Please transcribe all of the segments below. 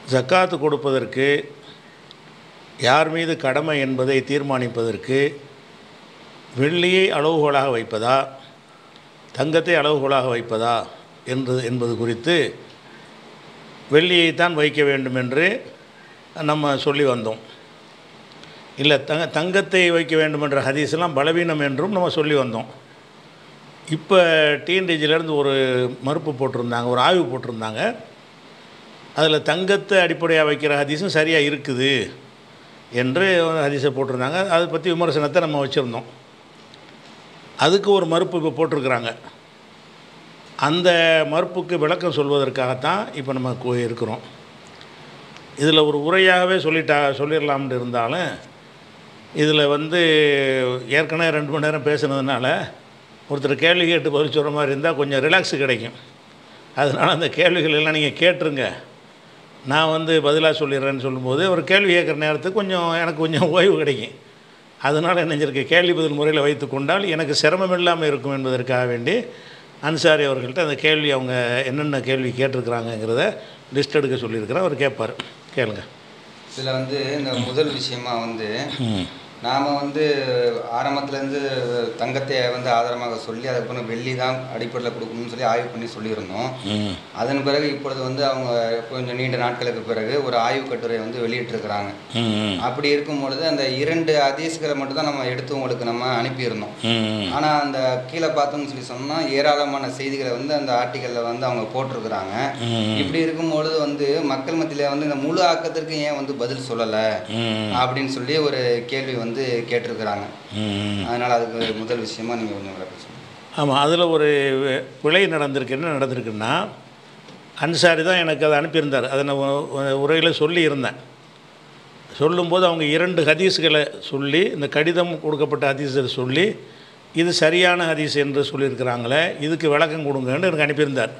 ஜக்காத்து கொடுப்பதற்கு யார் மீது கடமை என்பதை தீர்மானிப்பதற்கு வெள்ளியை அளவுகோலாக வைப்பதா தங்கத்தை அளவுகோலாக வைப்பதா என்று என்பது குறித்து வெள்ளியைத்தான் வைக்க வேண்டும் என்று நம்ம சொல்லி வந்தோம் இல்லை தங்க தங்கத்தை வைக்க வேண்டும் என்ற ஹதீஸ்லாம் பலவீனம் என்றும் நம்ம சொல்லி வந்தோம் இப்போ டிஎன்டிஜிலேருந்து ஒரு மறுப்பு போட்டிருந்தாங்க ஒரு ஆய்வு போட்டிருந்தாங்க அதில் தங்கத்தை அடிப்படையாக வைக்கிற ஹதீஸும் சரியாக இருக்குது என்று ஹதீஸை போட்டிருந்தாங்க அதை பற்றி விமர்சனத்தை நம்ம வச்சுருந்தோம் அதுக்கு ஒரு மறுப்பு இப்போ போட்டிருக்கிறாங்க அந்த மறுப்புக்கு விளக்கம் சொல்வதற்காகத்தான் இப்போ நம்ம கு- இருக்கிறோம் இதில் ஒரு உரையாகவே சொல்லிட்டா சொல்லிடலாம்னு இருந்தாலும் இதில் வந்து ஏற்கனவே ரெண்டு மணி நேரம் பேசுனதுனால ஒருத்தர் கேள்வி கேட்டு பதில் சொல்கிற மாதிரி இருந்தால் கொஞ்சம் ரிலாக்ஸ் கிடைக்கும் அதனால் அந்த கேள்விகள் எல்லாம் நீங்கள் கேட்டுருங்க நான் வந்து பதிலாக சொல்லிடுறேன்னு சொல்லும்போது ஒரு கேள்வி கேட்குற நேரத்துக்கு கொஞ்சம் எனக்கு கொஞ்சம் ஓய்வு கிடைக்கும் அதனால் என்ன செஞ்சிருக்க கேள்வி பதில் முறையில் வைத்து கொண்டால் எனக்கு சிரமம் இல்லாமல் இருக்கும் என்பதற்காக வேண்டி அன்சாரி அவர்கள்ட்ட அந்த கேள்வி அவங்க என்னென்ன கேள்வி கேட்டிருக்கிறாங்கங்கிறத லிஸ்ட் எடுக்க சொல்லியிருக்கிறேன் அவர் கேட்பார் கேளுங்க இதில் வந்து இந்த முதல் விஷயமா வந்து ம் நாம் வந்து ஆரம்பத்துலேருந்து தங்கத்தை வந்து ஆதாரமாக சொல்லி அதுக்கப்புறம் வெள்ளி தான் அடிப்படையில் கொடுக்கணும்னு சொல்லி ஆய்வு பண்ணி சொல்லியிருந்தோம் ம் அதன் பிறகு இப்பொழுது வந்து அவங்க கொஞ்சம் நீண்ட நாட்களுக்கு பிறகு ஒரு ஆய்வு கட்டுரை வந்து வெளியிட்டிருக்கிறாங்க ம் அப்படி இருக்கும் பொழுது அந்த இரண்டு அதீஸ்களை மட்டும் தான் நம்ம எடுத்து உங்களுக்கு நம்ம அனுப்பியிருந்தோம் ம் ஆனால் அந்த கீழே பார்த்தோம்னு சொல்லி சொன்னால் ஏராளமான செய்திகளை வந்து அந்த ஆர்டிக்கலில் வந்து அவங்க போட்டிருக்கிறாங்க ம் இப்படி இருக்கும் பொழுது வந்து மக்கள் மத்தியில் வந்து இந்த முழு ஆக்கத்திற்கு ஏன் வந்து பதில் சொல்லலை ம் அப்படின்னு சொல்லி ஒரு கேள்வி வந்து கேட்டிருக்கிறாங்க ம் அதனால் அதுக்கு முதல் விஷயமா நீங்கள் கொஞ்சம் விளக்கம் சொல்லுங்க ஆமாம் அதில் ஒரு வி- பிழை நடந்திருக்கு என்ன நடந்திருக்குன்னா அன்சாரி தான் எனக்கு அதை அனுப்பியிருந்தார் அதை நான் உ- உரையில் சொல்லி இருந்தேன் சொல்லும்போது அவங்க இரண்டு ஹதீஸ்களை சொல்லி இந்த கடிதம் கொடுக்கப்பட்ட ஹதீஸை சொல்லி இது சரியான ஹதீஸ் என்று சொல்லியிருக்கிறாங்களே இதுக்கு விளக்கம் கொடுங்கன்னு எனக்கு அனுப்பியிருந்தார்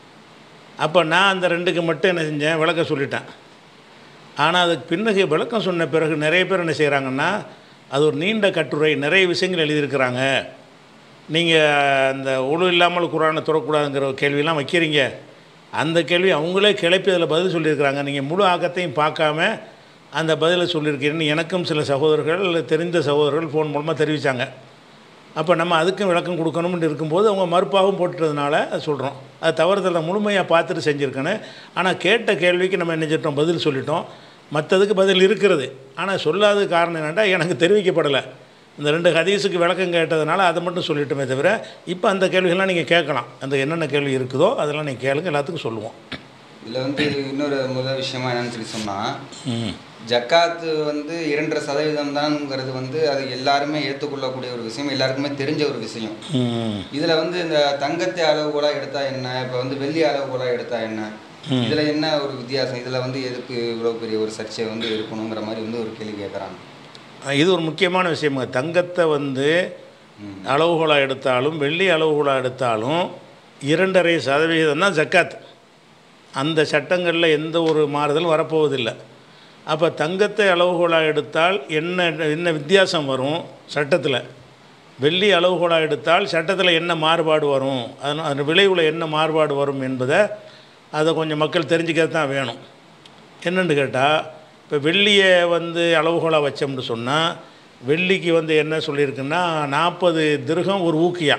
அப்போ நான் அந்த ரெண்டுக்கு மட்டும் என்ன செஞ்சேன் விளக்கம் சொல்லிட்டேன் ஆனால் அதுக்கு பின்னகு விளக்கம் சொன்ன பிறகு நிறைய பேர் என்ன செய்கிறாங்கன்னா அது ஒரு நீண்ட கட்டுரை நிறைய விஷயங்கள் எழுதியிருக்கிறாங்க நீங்கள் அந்த ஒழு இல்லாமல் குரானை தொடக்கூடாதுங்கிற ஒரு கேள்வியெல்லாம் வைக்கிறீங்க அந்த கேள்வி அவங்களே கிளப்பி அதில் பதில் சொல்லியிருக்கிறாங்க நீங்கள் முழு ஆக்கத்தையும் பார்க்காம அந்த பதிலை சொல்லியிருக்கீங்கன்னு எனக்கும் சில சகோதரர்கள் தெரிந்த சகோதரர்கள் ஃபோன் மூலமாக தெரிவித்தாங்க அப்போ நம்ம அதுக்கும் விளக்கம் கொடுக்கணும்னு இருக்கும்போது அவங்க மறுப்பாகவும் போட்டுட்டதுனால அது சொல்கிறோம் அது தவறுதலை முழுமையாக பார்த்துட்டு செஞ்சுருக்கணும் ஆனால் கேட்ட கேள்விக்கு நம்ம என்ன செஞ்சிட்டோம் பதில் சொல்லிட்டோம் மற்றதுக்கு பதில் இருக்கிறது ஆனால் சொல்லாத காரணம் என்னென்னா எனக்கு தெரிவிக்கப்படலை இந்த ரெண்டு ஹதீஸுக்கு விளக்கம் கேட்டதுனால அதை மட்டும் சொல்லிட்டோமே தவிர இப்போ அந்த கேள்விகள்லாம் நீங்கள் கேட்கலாம் அந்த என்னென்ன கேள்வி இருக்குதோ அதெல்லாம் நீங்கள் கேளுங்க எல்லாத்துக்கும் சொல்லுவோம் இதில் வந்து இன்னொரு முதல் விஷயமா என்னன்னு சொல்லி சொன்னால் ம் ஜக்காத்து வந்து இரண்டரை சதவீதம் தான்ங்கிறது வந்து அது எல்லாருமே ஏற்றுக்கொள்ளக்கூடிய ஒரு விஷயம் எல்லாருக்குமே தெரிஞ்ச ஒரு விஷயம் ம் இதில் வந்து இந்த தங்கத்தை அளவுகோலாக எடுத்தா என்ன இப்போ வந்து வெள்ளி அளவுகோலாக எடுத்தா என்ன ம். இதில் என்ன ஒரு வித்தியாசம் இதில் வந்து எதுக்கு இவ்வளோ பெரிய ஒரு சர்ச்சை வந்து இருக்கணுங்கிற மாதிரி வந்து ஒரு கேள்வி கேட்குறாங்க இது ஒரு முக்கியமான விஷயமுங்க தங்கத்தை வந்து ம். அளவுகோலாக எடுத்தாலும் வெள்ளி அளவுகோலாக எடுத்தாலும் இரண்டரை சதவிகிதம் தான் ஜக்காத் அந்த சட்டங்களில் எந்த ஒரு மாறுதலும் வரப்போவதில்லை அப்போ தங்கத்தை அளவுகோலாக எடுத்தால் என்ன என்ன வித்தியாசம் வரும் சட்டத்தில் வெள்ளி அளவுகோலாக எடுத்தால் சட்டத்தில் என்ன மாறுபாடு வரும் அதனால் அந்த விளைவில் என்ன மாறுபாடு வரும் என்பதை அதை கொஞ்சம் மக்கள் தெரிஞ்சுக்கிறது தான் வேணும் என்னென்னு கேட்டால் இப்போ வெள்ளியை வந்து அளவுகோலாக வச்சோம்னு சொன்னால் வெள்ளிக்கு வந்து என்ன சொல்லியிருக்குன்னா நாற்பது திருகம் ஒரு ஊக்கியா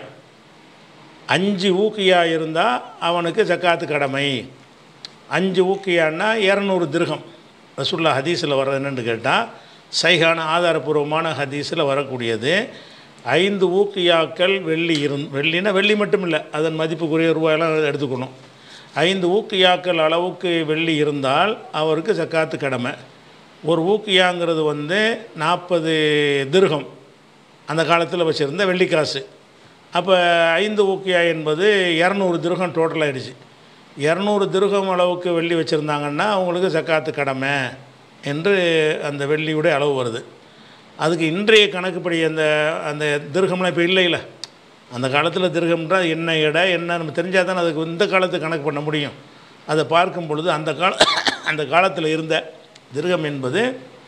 அஞ்சு ஊக்கியா இருந்தால் அவனுக்கு ஜக்காத்து கடமை அஞ்சு ஊக்கியான்னா இரநூறு திருகம் ரசுல்லா ஹதீஸில் வர்றது என்னென்னு கேட்டால் சைகான ஆதாரபூர்வமான ஹதீஸில் வரக்கூடியது ஐந்து ஊக்கியாக்கள் வெள்ளி இருந் வெள்ளினா வெள்ளி மட்டும் இல்லை அதன் மதிப்புக்குரிய ரூபாயெல்லாம் எடுத்துக்கணும் ஐந்து ஊக்கியாக்கள் அளவுக்கு வெள்ளி இருந்தால் அவருக்கு ஜக்காத்து கடமை ஒரு ஊக்கியாங்கிறது வந்து நாற்பது திருகம் அந்த காலத்தில் வச்சுருந்த வெள்ளிக்காசு அப்போ ஐந்து ஊக்கியா என்பது இரநூறு திருகம் டோட்டல் ஆயிடுச்சு இரநூறு திருகம் அளவுக்கு வெள்ளி வச்சுருந்தாங்கன்னா அவங்களுக்கு ஜக்காத்து கடமை என்று அந்த வெள்ளியுடைய அளவு வருது அதுக்கு இன்றைய கணக்குப்படி அந்த அந்த திருகம்லாம் இப்போ இல்லைல்ல அந்த காலத்தில் திருகம்ன்றா என்ன எடை என்ன நம்ம தெரிஞ்சால் தானே அதுக்கு இந்த காலத்து கணக்கு பண்ண முடியும் அதை பார்க்கும் பொழுது அந்த கால அந்த காலத்தில் இருந்த திருகம் என்பது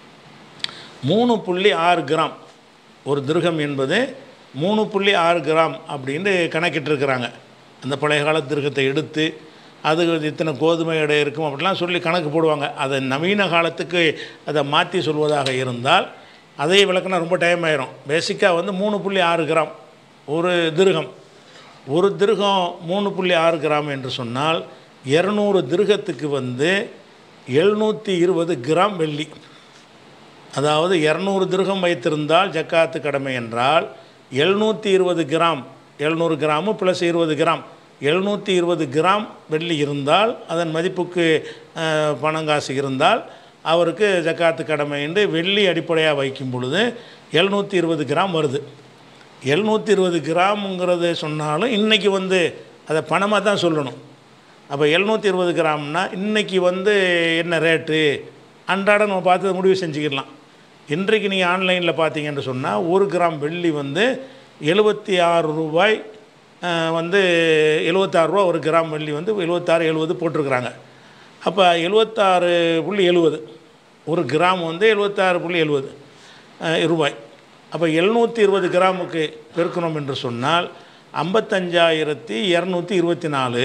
மூணு புள்ளி ஆறு கிராம் ஒரு திருகம் என்பது மூணு புள்ளி ஆறு கிராம் அப்படின்னு கணக்கிட்டிருக்கிறாங்க அந்த பழைய கால திருகத்தை எடுத்து அது இத்தனை கோதுமை எடை இருக்கும் அப்படிலாம் சொல்லி கணக்கு போடுவாங்க அதை நவீன காலத்துக்கு அதை மாற்றி சொல்வதாக இருந்தால் அதை விளக்குனா ரொம்ப டைம் ஆயிரும் பேசிக்காக வந்து மூணு புள்ளி ஆறு கிராம் ஒரு திருகம் ஒரு திருகம் மூணு புள்ளி ஆறு கிராம் என்று சொன்னால் இரநூறு திருகத்துக்கு வந்து எழுநூற்றி இருபது கிராம் வெள்ளி அதாவது இரநூறு திருகம் வைத்திருந்தால் ஜக்காத்து கடமை என்றால் எழுநூற்றி இருபது கிராம் எழுநூறு கிராமு ப்ளஸ் இருபது கிராம் எழுநூற்றி இருபது கிராம் வெள்ளி இருந்தால் அதன் மதிப்புக்கு அஹ், பணங்காசு இருந்தால் அவருக்கு ஜக்காத்து கடமை என்று வெள்ளி அடிப்படையாக வைக்கும் பொழுது எழுநூற்றி இருபது கிராம் வருது எழுநூற்றி இருபது கிராமுங்கிறது சொன்னாலும் இன்றைக்கி வந்து அதை பணமாக தான் சொல்லணும் அப்போ எழுநூற்றி இருபது கிராம்னா இன்றைக்கி வந்து என்ன ரேட்டு அன்றாடம் நம்ம பார்த்து அதை முடிவு செஞ்சுக்கிடலாம் இன்றைக்கு நீங்கள் ஆன்லைனில் பார்த்தீங்கன்னு சொன்னால் ஒரு கிராம் வெள்ளி வந்து எழுபத்தி ஆறு ரூபாய் அஹ், வந்து எழுபத்தாறு ரூபா ஒரு கிராம் வெள்ளி வந்து எழுபத்தாறு எழுபது போட்டிருக்கிறாங்க அப்போ எழுபத்தாறு புள்ளி எழுபது ஒரு கிராம் வந்து எழுபத்தாறு புள்ளி எழுபது ரூபாய் அப்போ எழுநூற்றி இருபது கிராமுக்கு பெருக்கணும் என்று சொன்னால் ஐம்பத்தஞ்சாயிரத்தி இரநூத்தி இருபத்தி நாலு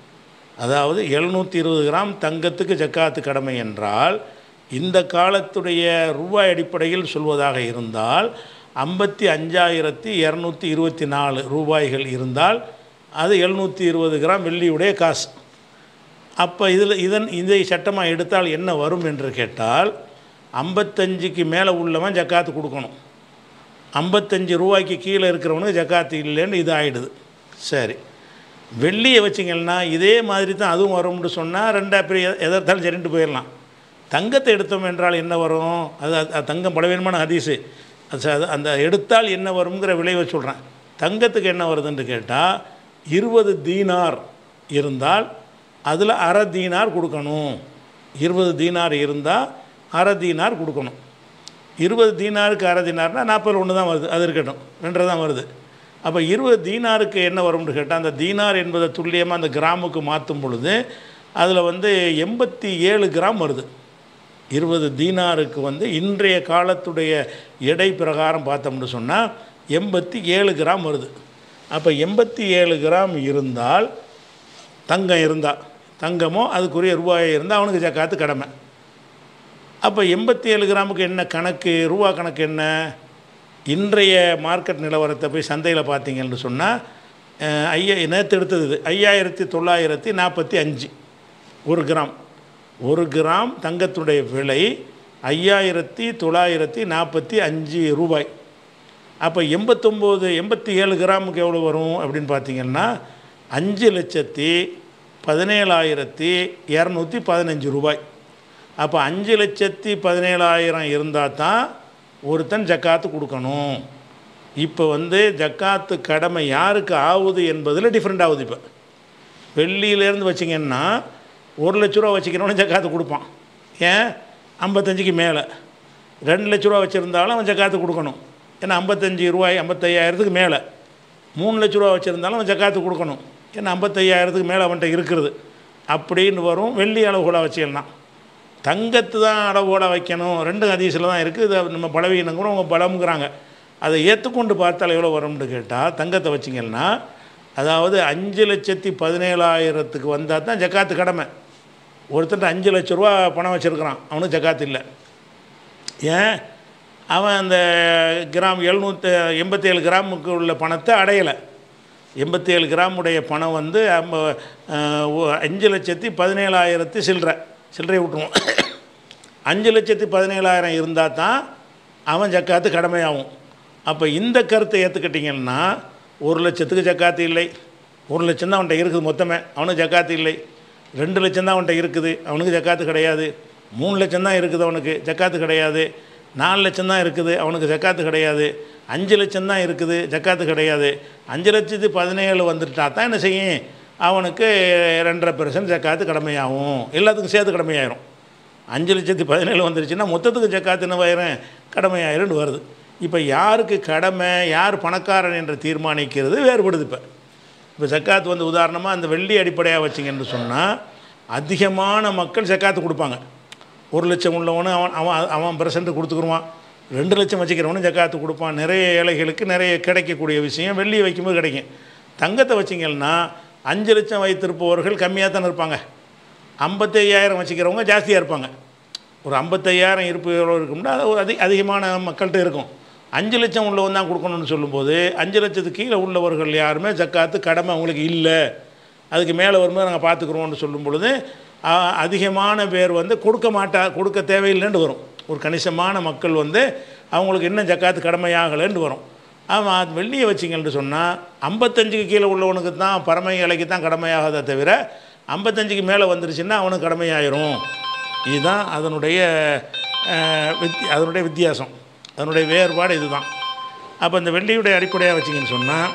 அதாவது எழுநூற்றி இருபது கிராம் தங்கத்துக்கு ஜக்காத்து கடமை என்றால் இந்த காலத்துடைய ரூபாய் அடிப்படையில் சொல்வதாக இருந்தால் ஐம்பத்தி அஞ்சாயிரத்தி இரநூத்தி இருபத்தி நாலு ரூபாய்கள் இருந்தால் அது எழுநூற்றி இருபது கிராம் வெள்ளியுடைய காசு அப்போ இதில் இதன் இதை சட்டமாக எடுத்தால் என்ன வரும் என்று கேட்டால் ஐம்பத்தஞ்சுக்கு மேலே உள்ளவன் ஜக்காத்து கொடுக்கணும் ஐம்பத்தஞ்சு ரூபாய்க்கு கீழே இருக்கிறவனுக்கு ஜக்காத்து இல்லைன்னு இது ஆயிடுது சரி வெள்ளியை வச்சிங்கன்னா இதே மாதிரி தான் அதுவும் வரும்னு சொன்னால் ரெண்டா பெரிய எதார்த்தாலும் சரின்ட்டு போயிடலாம் தங்கத்தை எடுத்தோம் என்றால் என்ன வரும் அது அது தங்கம் பலவீனமான ஹதீஸு அது ச- அது அந்த எடுத்தால் என்ன வருங்கிற விளைவை சொல்கிறேன் தங்கத்துக்கு என்ன வருதுன்னு கேட்டால் இருபது தீனார் இருந்தால் அதில் அரை தீனார் கொடுக்கணும் இருபது தீனார் இருந்தால் அரை தீனார் கொடுக்கணும் இருபது தீனாருக்கு அரை தீனார்னா நாற்பது ஒன்று தான் வருது அது இருக்கட்டும் ரெண்டரை தான் வருது அப்போ இருபது தீனாருக்கு என்ன வரும்னு கேட்டால் அந்த தீனார் என்பதை துல்லியமாக அந்த கிராமுக்கு மாற்றும் பொழுது அதில் வந்து எண்பத்தி ஏழு கிராம் வருது இருபது தீனாருக்கு வந்து இன்றைய காலத்துடைய எடை பிரகாரம் பார்த்தோம்னு சொன்னால் எண்பத்தி ஏழு கிராம் வருது அப்போ எண்பத்தி ஏழு கிராம் இருந்தால் தங்கம் இருந்தால் தங்கமோ அதுக்குரிய ரூபாய் இருந்தால் அவனுக்கு ஜக்காத்து கடமை அப்போ எண்பத்தி ஏழு கிராமுக்கு என்ன கணக்கு ரூபா கணக்கு என்ன இன்றைய மார்க்கெட் நிலவரத்தை போய் சந்தையில் பார்த்தீங்கன்னு சொன்னால் ஐயா நேற்று எடுத்தது இது ஐயாயிரத்தி தொள்ளாயிரத்தி நாற்பத்தி அஞ்சு ஒரு கிராம் ஒரு கிராம் தங்கத்துடைய விலை ஐயாயிரத்தி தொள்ளாயிரத்தி நாற்பத்தி அஞ்சு ரூபாய் அப்போ எண்பத்தொம்போது எண்பத்தி ஏழு கிராமுக்கு எவ்வளோ வரும் அப்படின்னு பார்த்தீங்கன்னா அஞ்சு லட்சத்தி பதினேழாயிரத்தி இரநூத்தி பதினஞ்சு ரூபாய் அப்போ அஞ்சு லட்சத்தி பதினேழாயிரம் இருந்தால் தான் ஒருத்தன் ஜக்காத்து கொடுக்கணும் இப்போ வந்து ஜக்காத்து கடமை யாருக்கு ஆகுது என்பதில் டிஃப்ரெண்ட் ஆகுது இப்போ வெள்ளியிலேருந்து வச்சிங்கன்னா ஒரு லட்ச ரூபா வச்சுக்கிறவனு ஜக்காத்து கொடுப்பான் ஏன் ஐம்பத்தஞ்சுக்கு மேலே ரெண்டு லட்ச ரூபா வச்சுருந்தாலும் அவன் ஜக்காத்து கொடுக்கணும் ஏன்னா ஐம்பத்தஞ்சு ரூபாய் ஐம்பத்தையாயிரத்துக்கு மேலே மூணு லட்ச ரூபா வச்சுருந்தாலும் அவன் ஜக்காத்து கொடுக்கணும் ஏன்னா ஐம்பத்தையாயிரத்துக்கு மேலே அவன்கிட்ட இருக்குது அப்படின்னு வரும் வெள்ளி அளவுகோலாக வச்சுக்கலாம் தங்கத்து தான் அளவோட வைக்கணும் ரெண்டு ஹதீஸில் தான் இருக்குது இது நம்ம பலவீனம் கூட அவங்க பலம்ங்கிறாங்க அதை ஏற்றுக்கொண்டு பார்த்தால் எவ்வளோ வரும்னு கேட்டால் தங்கத்தை வச்சிங்கன்னா அதாவது அஞ்சு லட்சத்தி பதினேழாயிரத்துக்கு வந்தால் தான் ஜக்காத்து கடமை ஒருத்தன் அஞ்சு லட்ச ரூபா பணம் வச்சுருக்கிறான் அவனுக்கு ஜக்காத்து இல்லை ஏன் அவன் அந்த கிராம் எழுநூற்றி எண்பத்தேழு கிராமுக்கு உள்ள பணத்தை அடையலை எண்பத்தேழு கிராமுடைய பணம் வந்து அம்ப- அஹ், ஒ- அஞ்சு லட்சத்தி பதினேழாயிரத்து சில்லறை சில்லறை விட்டுருவோம் அஞ்சு லட்சத்தி பதினேழாயிரம் இருந்தால் தான் அவன் ஜக்காத்து கடமையாகும் அப்போ இந்த கருத்தை ஏற்றுக்கிட்டிங்கன்னா ஒரு லட்சத்துக்கு ஜக்காத்து இல்லை ஒரு லட்சம் தான் அவன்கிட்ட இருக்குது மொத்தமே அவனுக்கு ஜக்காத்து இல்லை ரெண்டு லட்சம் தான் அவன்கிட்ட இருக்குது அவனுக்கு ஜக்காத்து கிடையாது மூணு லட்சம் தான் இருக்குது அவனுக்கு ஜக்காத்து கிடையாது நாலு லட்சம் தான் இருக்குது அவனுக்கு ஜக்காத்து கிடையாது அஞ்சு லட்சம் தான் இருக்குது ஜக்காத்து கிடையாது அஞ்சு லட்சத்து பதினேழு வந்துட்டா தான் என்ன செய்யும் அவனுக்கு ரெண்டரை பெர்சன்ட் ஜக்காத்து கடமையாகும் எல்லாத்துக்கும் சேர்த்து கடமையாயிரும் அஞ்சு லட்சத்தி பதினேழு வந்துருச்சுன்னா மொத்தத்துக்கு ஜக்காத்து என்ன ஆயிரும் கடமையாயிரும்னு வருது இப்போ யாருக்கு கடமை யார் பணக்காரன் என்று தீர்மானிக்கிறது வேறுபடுது இப்போ இப்போ ஜக்காத் வந்து உதாரணமாக அந்த வெள்ளி அடிப்படையாக வச்சிங்கன்னு சொன்னால் அதிகமான மக்கள் ஜக்காத்து கொடுப்பாங்க ஒரு லட்சம் உள்ளவனு அவன் அவன் அவன் பெர்சன்ட் கொடுத்துக்குருவான் ரெண்டு லட்சம் வச்சுக்கிறவனும் ஜக்காத்து கொடுப்பான் நிறைய ஏழைகளுக்கு நிறைய கிடைக்கக்கூடிய விஷயம் வெள்ளியை வைக்கும்போது கிடைக்கும் தங்கத்தை வச்சிங்கன்னா அஞ்சு லட்சம் வைத்திருப்பவர்கள் கம்மியாக தானே இருப்பாங்க ஐம்பத்தையாயிரம் வச்சுக்கிறவங்க ஜாஸ்தியாக இருப்பாங்க ஒரு ஐம்பத்தையாயிரம் இருப்பு எவ்வளோ இருக்கும்னா அது ஒரு அதி அதிகமான மக்கள்கிட்ட இருக்கும் அஞ்சு லட்சம் உள்ளவன் தான் கொடுக்கணும்னு சொல்லும்போது அஞ்சு லட்சத்துக்கு கீழே உள்ளவர்கள் யாருமே ஜக்காத்து கடமை அவங்களுக்கு இல்லை அதுக்கு மேலே வரும்போது நாங்கள் பார்த்துக்குறோம்னு சொல்லும் பொழுது ஆ, அதிகமான பேர் வந்து கொடுக்க மாட்டா கொடுக்க தேவையில்லைன்னு வரும் ஒரு கணிசமான மக்கள் வந்து அவங்களுக்கு இன்னும் ஜக்காத்து கடமையாகலைன்னு வரும் ஆமாம் அது வெள்ளியை வச்சிங்கன்னு சொன்னால் ஐம்பத்தஞ்சுக்கு கீழே உள்ளவனுக்கு தான் பரமை இலைக்கு தான் கடமையாகாதே தவிர ஐம்பத்தஞ்சுக்கு மேலே வந்துருச்சுன்னா அவனுக்கு கடமையாயிரும் இதுதான் அதனுடைய அஹ், வித் அதனுடைய வித்தியாசம் அதனுடைய வேறுபாடு இதுதான் அப்போ இந்த வெள்ளியுடைய அடிப்படையாக வச்சிங்கன்னு சொன்னால்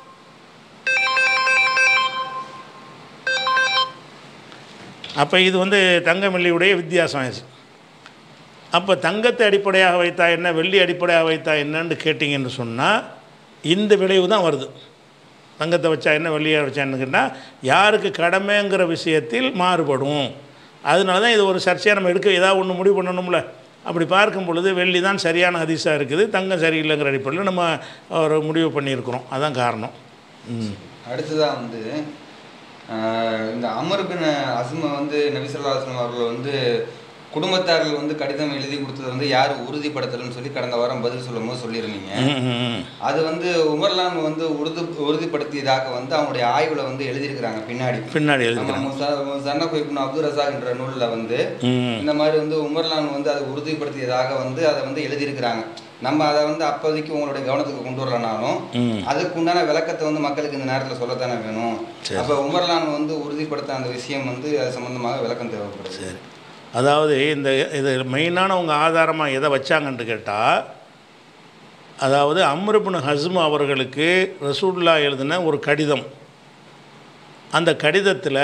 அப்போ இது வந்து தங்க வெள்ளியுடைய வித்தியாசம் ஆயிடுச்சு அப்போ தங்கத்தை அடிப்படையாக வைத்தா என்ன வெள்ளி அடிப்படையாக வைத்தா என்னன்னு கேட்டிங்கன்னு சொன்னால் இந்த விளைவு தான் வருது தங்கத்தை வச்சா என்ன வெள்ளியாக வச்சான்னு கேட்டால் யாருக்கு கடமைங்கிற விஷயத்தில் மாறுபடும் அதனால தான் இது ஒரு சர்ச்சையாக நம்ம எடுக்க ஏதாவது ஒன்று முடிவு பண்ணணும்ல அப்படி பார்க்கும் பொழுது வெள்ளி தான் சரியான ஹதீஸாக இருக்குது தங்கம் சரியில்லைங்கிற அடிப்படையில் நம்ம ஒரு முடிவு பண்ணியிருக்கிறோம் அதான் காரணம் ம் அடுத்ததாக வந்து ஆஹ், இந்த அமர் பின் அஸ்ம வந்து நபிசல்லா அஸ்லம் அவர்கள் வந்து குடும்பத்தார்கள் வந்து கடிதம் எழுதி கொடுத்தது வந்து யார் உறுதிப்படுத்தலன்னு சொல்லி கடந்த வாரம் பதில் சொல்லும் போது சொல்லியிருந்தீங்க ம், ம், ம். அது வந்து உமர்லான் வந்து உறுதி உறுதிப்படுத்தியதாக வந்து அவங்களுடைய ஆய்வுல வந்து எழுதியிருக்கிறாங்க பின்னாடி பின்னாடி நம்ம எழுதிக்கிறேன் முசா- சன்னப் இப்னு அப்துல் ரசாக் என்ற நூல்ல வந்து ம் இந்த மாதிரி வந்து உமர்லான் வந்து அதை உறுதிப்படுத்தியதாக வந்து அதை வந்து எழுதியிருக்கிறாங்க நம்ம அதை வந்து அப்போதைக்கு உங்களுடைய கவனத்துக்கு கொண்டு வரலனாலும் ம் அதுக்கு உண்டான விளக்கத்தை வந்து மக்களுக்கு இந்த நேரத்தில் சொல்லத்தானே வேணும் சரி. அப்போ உமர்லான் வந்து உறுதிப்படுத்த அந்த விஷயம் வந்து அது சம்பந்தமாக விளக்கம் தேவைப்படுது சரி அதாவது இந்த இது மெயினான உங்கள் ஆதாரமாக எதை வச்சாங்கன்ட்டு கேட்டால் அதாவது அம்ருபின் ஹஸ்ம் அவர்களுக்கு ரசூல்லா எழுதின ஒரு கடிதம் அந்த கடிதத்தில்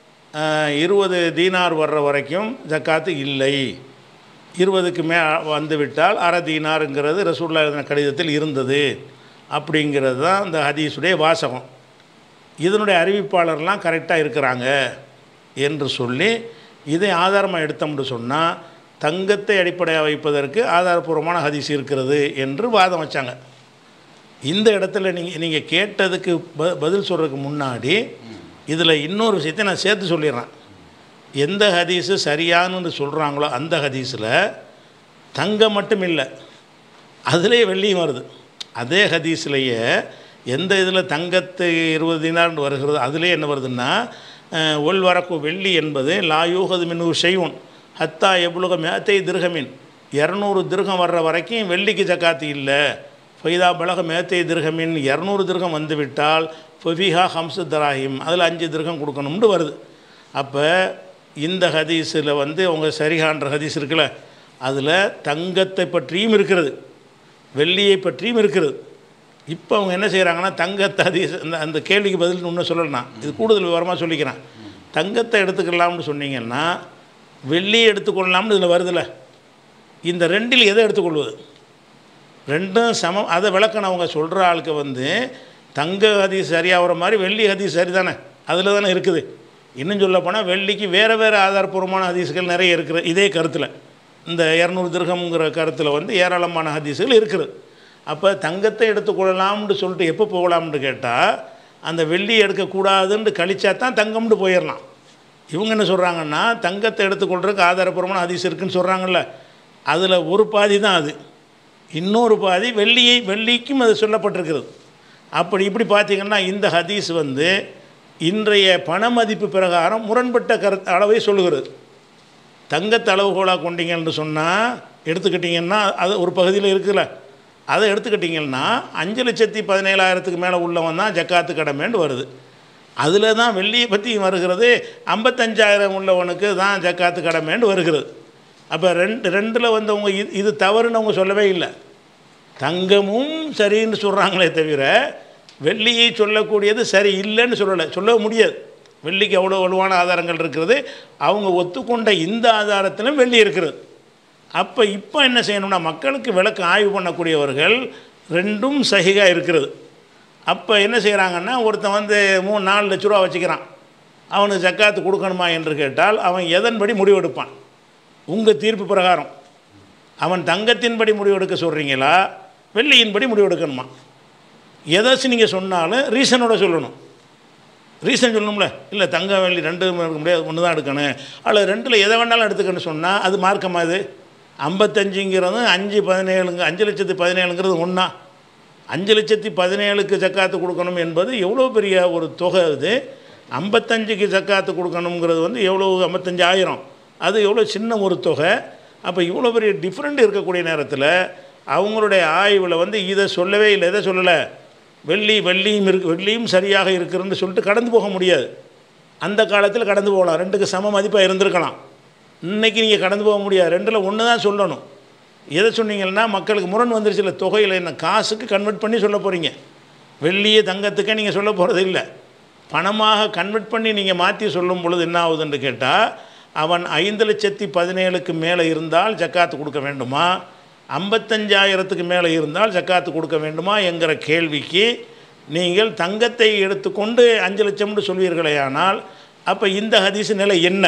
இருபது தீனார் வர்ற வரைக்கும் ஜக்காத்து இல்லை இருபதுக்கு மே வந்துவிட்டால் அரை தீனாருங்கிறது ரசூல்லா எழுதின கடிதத்தில் இருந்தது அப்படிங்கிறது தான் இந்த ஹதீஸுடைய வாசகம் இதனுடைய அறிவிப்பாளர்லாம் கரெக்டாக இருக்கிறாங்க என்று சொல்லி இதை ஆதாரமாக எடுத்தோம்னு சொன்னால் தங்கத்தை அடிப்படையாக வைப்பதற்கு ஆதாரபூர்வமான ஹதீஸ் இருக்கிறது என்று வாதம் வச்சாங்க இந்த இடத்துல நீங்கள் நீங்கள் கேட்டதுக்கு ப பதில் சொல்கிறதுக்கு முன்னாடி இதில் இன்னொரு விஷயத்தை நான் சேர்த்து சொல்லிடுறேன் எந்த ஹதீஸு சரியானு சொல்கிறாங்களோ அந்த ஹதீஸில் தங்கம் மட்டும் இல்லை அதிலே வெள்ளியும் வருது அதே ஹதீஸ்லேயே எந்த இதில் தங்கத்து இருபது தினார்னு வருகிறது அதிலே என்ன வருதுன்னா அஹ், ஒல் வரக்கு வெள்ளி என்பது லாயூகது மின்னு செய்வோன் ஹத்தா எவ்வளோ மேத்தை திருகமின் இரநூறு திருகம் வர்ற வரைக்கும் வெள்ளிக்கு ஜக்காத்து இல்லை ஃபைதா பலக மேத்தை திருகமின் இரநூறு திருகம் வந்துவிட்டால் ஃபபிஹா ஹம்சு தராஹிம் அதில் அஞ்சு திருகம் கொடுக்கணும்னு வருது அப்போ இந்த ஹதீஸில் வந்து அவங்க சரிகான்ற ஹதீஸ் இருக்குல்ல அதில் தங்கத்தை பற்றியும் இருக்கிறது வெள்ளியை பற்றியும் இருக்கிறது இப்போ அவங்க என்ன செய்கிறாங்கன்னா தங்கத்தை ஹதீஸ் அந்த அந்த கேள்விக்கு பதில் இன்னும் சொல்லலாம் இது கூடுதல் விவரமாக சொல்லிக்கிறேன் தங்கத்தை எடுத்துக்கலாம்னு சொன்னீங்கன்னா வெள்ளியை எடுத்துக்கொள்ளலாம்னு இதில் வருதுல்ல இந்த ரெண்டில் எதை எடுத்துக்கொள்வது ரெண்டும் சமம் அதை விளக்கணும் அவங்க சொல்கிற ஆளுக்கு வந்து தங்க ஹதீஸ் சரியாகிற மாதிரி வெள்ளி ஹதீஸ் சரி தானே அதில் தானே இருக்குது இன்னும் சொல்ல போனால் வெள்ளிக்கு வேறு வேறு ஆதாரப்பூர்வமான ஹதீஸ்கள் நிறைய இருக்குது இதே கருத்தில் இந்த இரநூறு திருகம்ங்கிற கருத்தில் வந்து ஏராளமான ஹதீஸ்கள் இருக்குது அப்போ தங்கத்தை எடுத்துக்கொள்ளலாம்னு சொல்லிட்டு எப்போ போகலாம்னு கேட்டால் அந்த வெள்ளி எடுக்கக்கூடாதுன்னு கழிச்சா தான் தங்கம்னு போயிடலாம் இவங்க என்ன சொல்கிறாங்கன்னா தங்கத்தை எடுத்துக்கொள்றதுக்கு ஆதாரப்பூர்வமான ஹதீஸ் இருக்குன்னு சொல்கிறாங்கல்ல அதில் ஒரு பாதி தான் அது இன்னொரு பாதி வெள்ளியை வெள்ளிக்கும் அது சொல்லப்பட்டிருக்கிறது அப்படி இப்படி பார்த்தீங்கன்னா இந்த ஹதீஸ் வந்து இன்றைய பண மதிப்பு பிரகாரம் முரண்பட்ட கரு அளவை சொல்லுகிறது தங்கத்தை அளவுகோலாக கொண்டீங்கன்னு சொன்னால் எடுத்துக்கிட்டிங்கன்னா அது ஒரு பகுதியில் இருக்குல்ல அதை எடுத்துக்கிட்டிங்கன்னா அஞ்சு லட்சத்தி பதினேழாயிரத்துக்கு மேலே உள்ளவன் தான் ஜக்காத்து கடமைன்னு வருது அதில் தான் வெள்ளியை பற்றி வருகிறது ஐம்பத்தஞ்சாயிரம் உள்ளவனுக்கு தான் ஜக்காத்து கடமைன்னு வருகிறது அப்போ ரெண்டு ரெண்டில் வந்தவங்க இது இது தவறுன்னு அவங்க சொல்லவே இல்லை தங்கமும் சரின்னு சொல்கிறாங்களே தவிர வெள்ளியை சொல்லக்கூடியது சரி இல்லைன்னு சொல்லலை சொல்ல முடியாது வெள்ளிக்கு அவ்வளோ வலுவான ஆதாரங்கள் இருக்கிறது அவங்க ஒத்துக்கொண்ட இந்த ஆதாரத்திலும் வெள்ளி இருக்கிறது அப்போ இப்போ என்ன செய்யணும்னா மக்களுக்கு விளக்கு ஆய்வு பண்ணக்கூடியவர்கள் ரெண்டும் சகிகாக இருக்கிறது அப்போ என்ன செய்கிறாங்கன்னா ஒருத்தன் வந்து மூணு நாலு லட்ச ரூபா வச்சுக்கிறான் அவனுக்கு ஜக்காத்து கொடுக்கணுமா என்று கேட்டால் அவன் எதன்படி முடிவெடுப்பான் உங்கள் தீர்ப்பு பிரகாரம் அவன் தங்கத்தின்படி முடிவெடுக்க சொல்கிறீங்களா வெள்ளியின்படி முடிவெடுக்கணுமா எதாச்சும் நீங்கள் சொன்னாலும் ரீசனோட சொல்லணும் ரீசன் சொல்லணும்ல இல்லை தங்கம் வெள்ளி ரெண்டு இருக்க முடியாது ஒன்று தான் எடுக்கணும் அல்லது ரெண்டில் எதை வேணாலும் எடுத்துக்கணும்னு சொன்னால் அது மார்க்கமா அது ஐம்பத்தஞ்சுங்கிறது அஞ்சு பதினேழுங்க அஞ்சு லட்சத்து பதினேழுங்கிறது ஒன்றா அஞ்சு லட்சத்தி பதினேழுக்கு ஜக்காத்து கொடுக்கணும் என்பது எவ்வளோ பெரிய ஒரு தொகை அது ஐம்பத்தஞ்சுக்கு ஜக்காத்து கொடுக்கணுங்கிறது வந்து எவ்வளோ ஐம்பத்தஞ்சாயிரம் அது எவ்வளோ சின்ன ஒரு தொகை அப்போ இவ்வளோ பெரிய டிஃப்ரெண்ட் இருக்கக்கூடிய நேரத்தில் அவங்களுடைய ஆய்வில் வந்து இதை சொல்லவே இல்லை எதை சொல்லலை வெள்ளி வெள்ளியும் இருக்கு வெள்ளியும் சரியாக இருக்குதுன்னு சொல்லிட்டு கடந்து போக முடியாது அந்த காலத்தில் கடந்து போகலாம் ரெண்டுக்கு சம மதிப்பாக இருந்திருக்கலாம் இன்றைக்கி நீங்கள் கடந்து போக முடியாது ரெண்டில் ஒன்று தான் சொல்லணும் எதை சொன்னீங்கன்னா மக்களுக்கு முரண் வந்துருச்சுல தொகையில் என்ன காசுக்கு கன்வெர்ட் பண்ணி சொல்ல போகிறீங்க வெள்ளியை தங்கத்துக்கே நீங்கள் சொல்ல போகிறது இல்லை பணமாக கன்வெர்ட் பண்ணி நீங்கள் மாற்றி சொல்லும் பொழுது என்ன ஆகுதுன்னு கேட்டால் அவன் ஐந்து லட்சத்தி பதினேழுக்கு மேலே இருந்தால் ஜக்காத்து கொடுக்க வேண்டுமா ஐம்பத்தஞ்சாயிரத்துக்கு மேலே இருந்தால் ஜக்காத்து கொடுக்க வேண்டுமா என்கிற கேள்விக்கு நீங்கள் தங்கத்தை எடுத்துக்கொண்டு அஞ்சு லட்சம்னு சொல்வீர்களே ஆனால் அப்போ இந்த ஹதீஸ் நிலை என்ன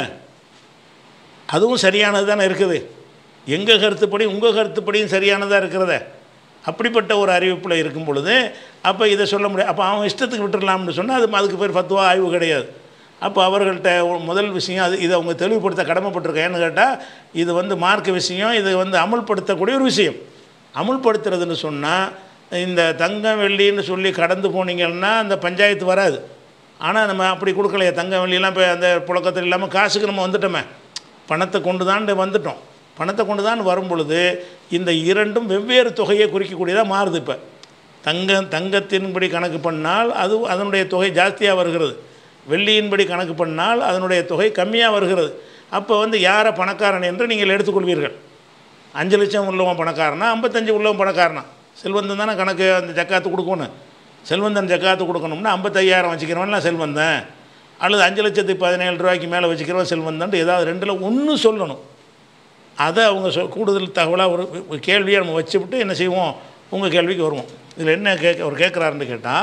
அதுவும் சரியானது தானே இருக்குது எங்கள் கருத்துப்படி உங்கள் கருத்துப்படியும் சரியானதாக இருக்கிறத அப்படிப்பட்ட ஒரு அறிவிப்பில் இருக்கும் பொழுது அப்போ இதை சொல்ல முடியாது அப்போ அவன் இஷ்டத்துக்கு விட்டுடலாம்னு சொன்னால் அது அதுக்கு பேர் ஃபத்துவா ஆய்வு கிடையாது அப்போ அவர்கள்ட்ட ஒரு முதல் விஷயம் அது இதை அவங்க தெளிவுபடுத்த கடமைப்பட்டிருக்கேன் ஏன்னு கேட்டால் இது வந்து மார்க்க விஷயம் இது வந்து அமுல்படுத்தக்கூடிய ஒரு விஷயம் அமுல்படுத்துறதுன்னு சொன்னால் இந்த தங்கம் வெள்ளின்னு சொல்லி கடந்து போனீங்கன்னா அந்த பஞ்சாயத்து வராது ஆனால் நம்ம அப்படி கொடுக்கலையே தங்கம் வெள்ளியெல்லாம் இப்போ அந்த புழக்கத்தில் இல்லாமல் காசுக்கு நம்ம வந்துட்டோமே பணத்தை கொண்டு தான் வந்துட்டோம் பணத்தை கொண்டு தான் வரும் பொழுது இந்த இரண்டும் வெவ்வேறு தொகையை குறிக்கக்கூடியதாக மாறுது இப்போ தங்கம் தங்கத்தின்படி கணக்கு பண்ணால் அது அதனுடைய தொகை ஜாஸ்தியாக வருகிறது வெள்ளியின்படி கணக்கு பண்ணால் அதனுடைய தொகை கம்மியாக வருகிறது அப்போ வந்து யாரை பணக்காரன் என்று நீங்கள் எடுத்துக்கொள்வீர்கள் அஞ்சு லட்சம் உள்ளவன் பணக்காரனா ஐம்பத்தஞ்சு உள்ளவன் பணக்காரனா செல்வந்தன் தானே கணக்கு அந்த ஜக்காத்து கொடுக்கணும் செல்வந்தன் ஜக்காத்து கொடுக்கணும்னா ஐம்பத்தையாயிரம் வச்சுக்கிறவன்லாம் செல்வந்தன் அல்லது அஞ்சு லட்சத்துக்கு பதினேழு ரூபாய்க்கு மேலே வச்சுக்கிறவன் செல்வந்தன் ஏதாவது ரெண்டில் ஒன்று சொல்லணும் அதை அவங்க சொல் கூடுதல் தகவலாக ஒரு ஒரு கேள்வியை நம்ம வச்சுவிட்டு என்ன செய்வோம் உங்கள் கேள்விக்கு வருவோம் இதில் என்ன கேட்க அவர் கேட்குறாருன்னு கேட்டால்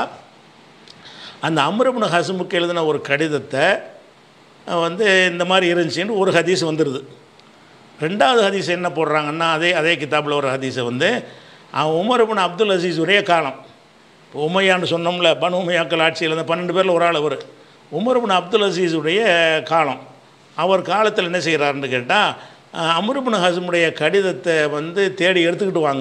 அந்த அம்ரபுன ஹசமுக்கு எழுதின ஒரு கடிதத்தை அஹ், வந்து இந்த மாதிரி இருந்துச்சின்னு ஒரு ஹதீஸ் வந்துடுது ரெண்டாவது ஹதீஸ் என்ன போடுறாங்கன்னா அதே அதே கிதாபில் ஒரு ஹதீஸை வந்து அவன் உமரபுன் அப்துல் அசீஸ் ஒரே காலம் இப்போ உமையான்னு சொன்னோம்ல பனு உமையாக்கள் ஆட்சியில் இருந்த பன்னெண்டு பேரில் ஒரு ஆள் அவர் உமர்பின் அப்துல் அசீஸுடைய காலம் அவர் காலத்தில் என்ன செய்கிறாருன்னு கேட்டால் அமருபின் ஹசமுடைய கடிதத்தை வந்து தேடி எடுத்துக்கிட்டு வாங்க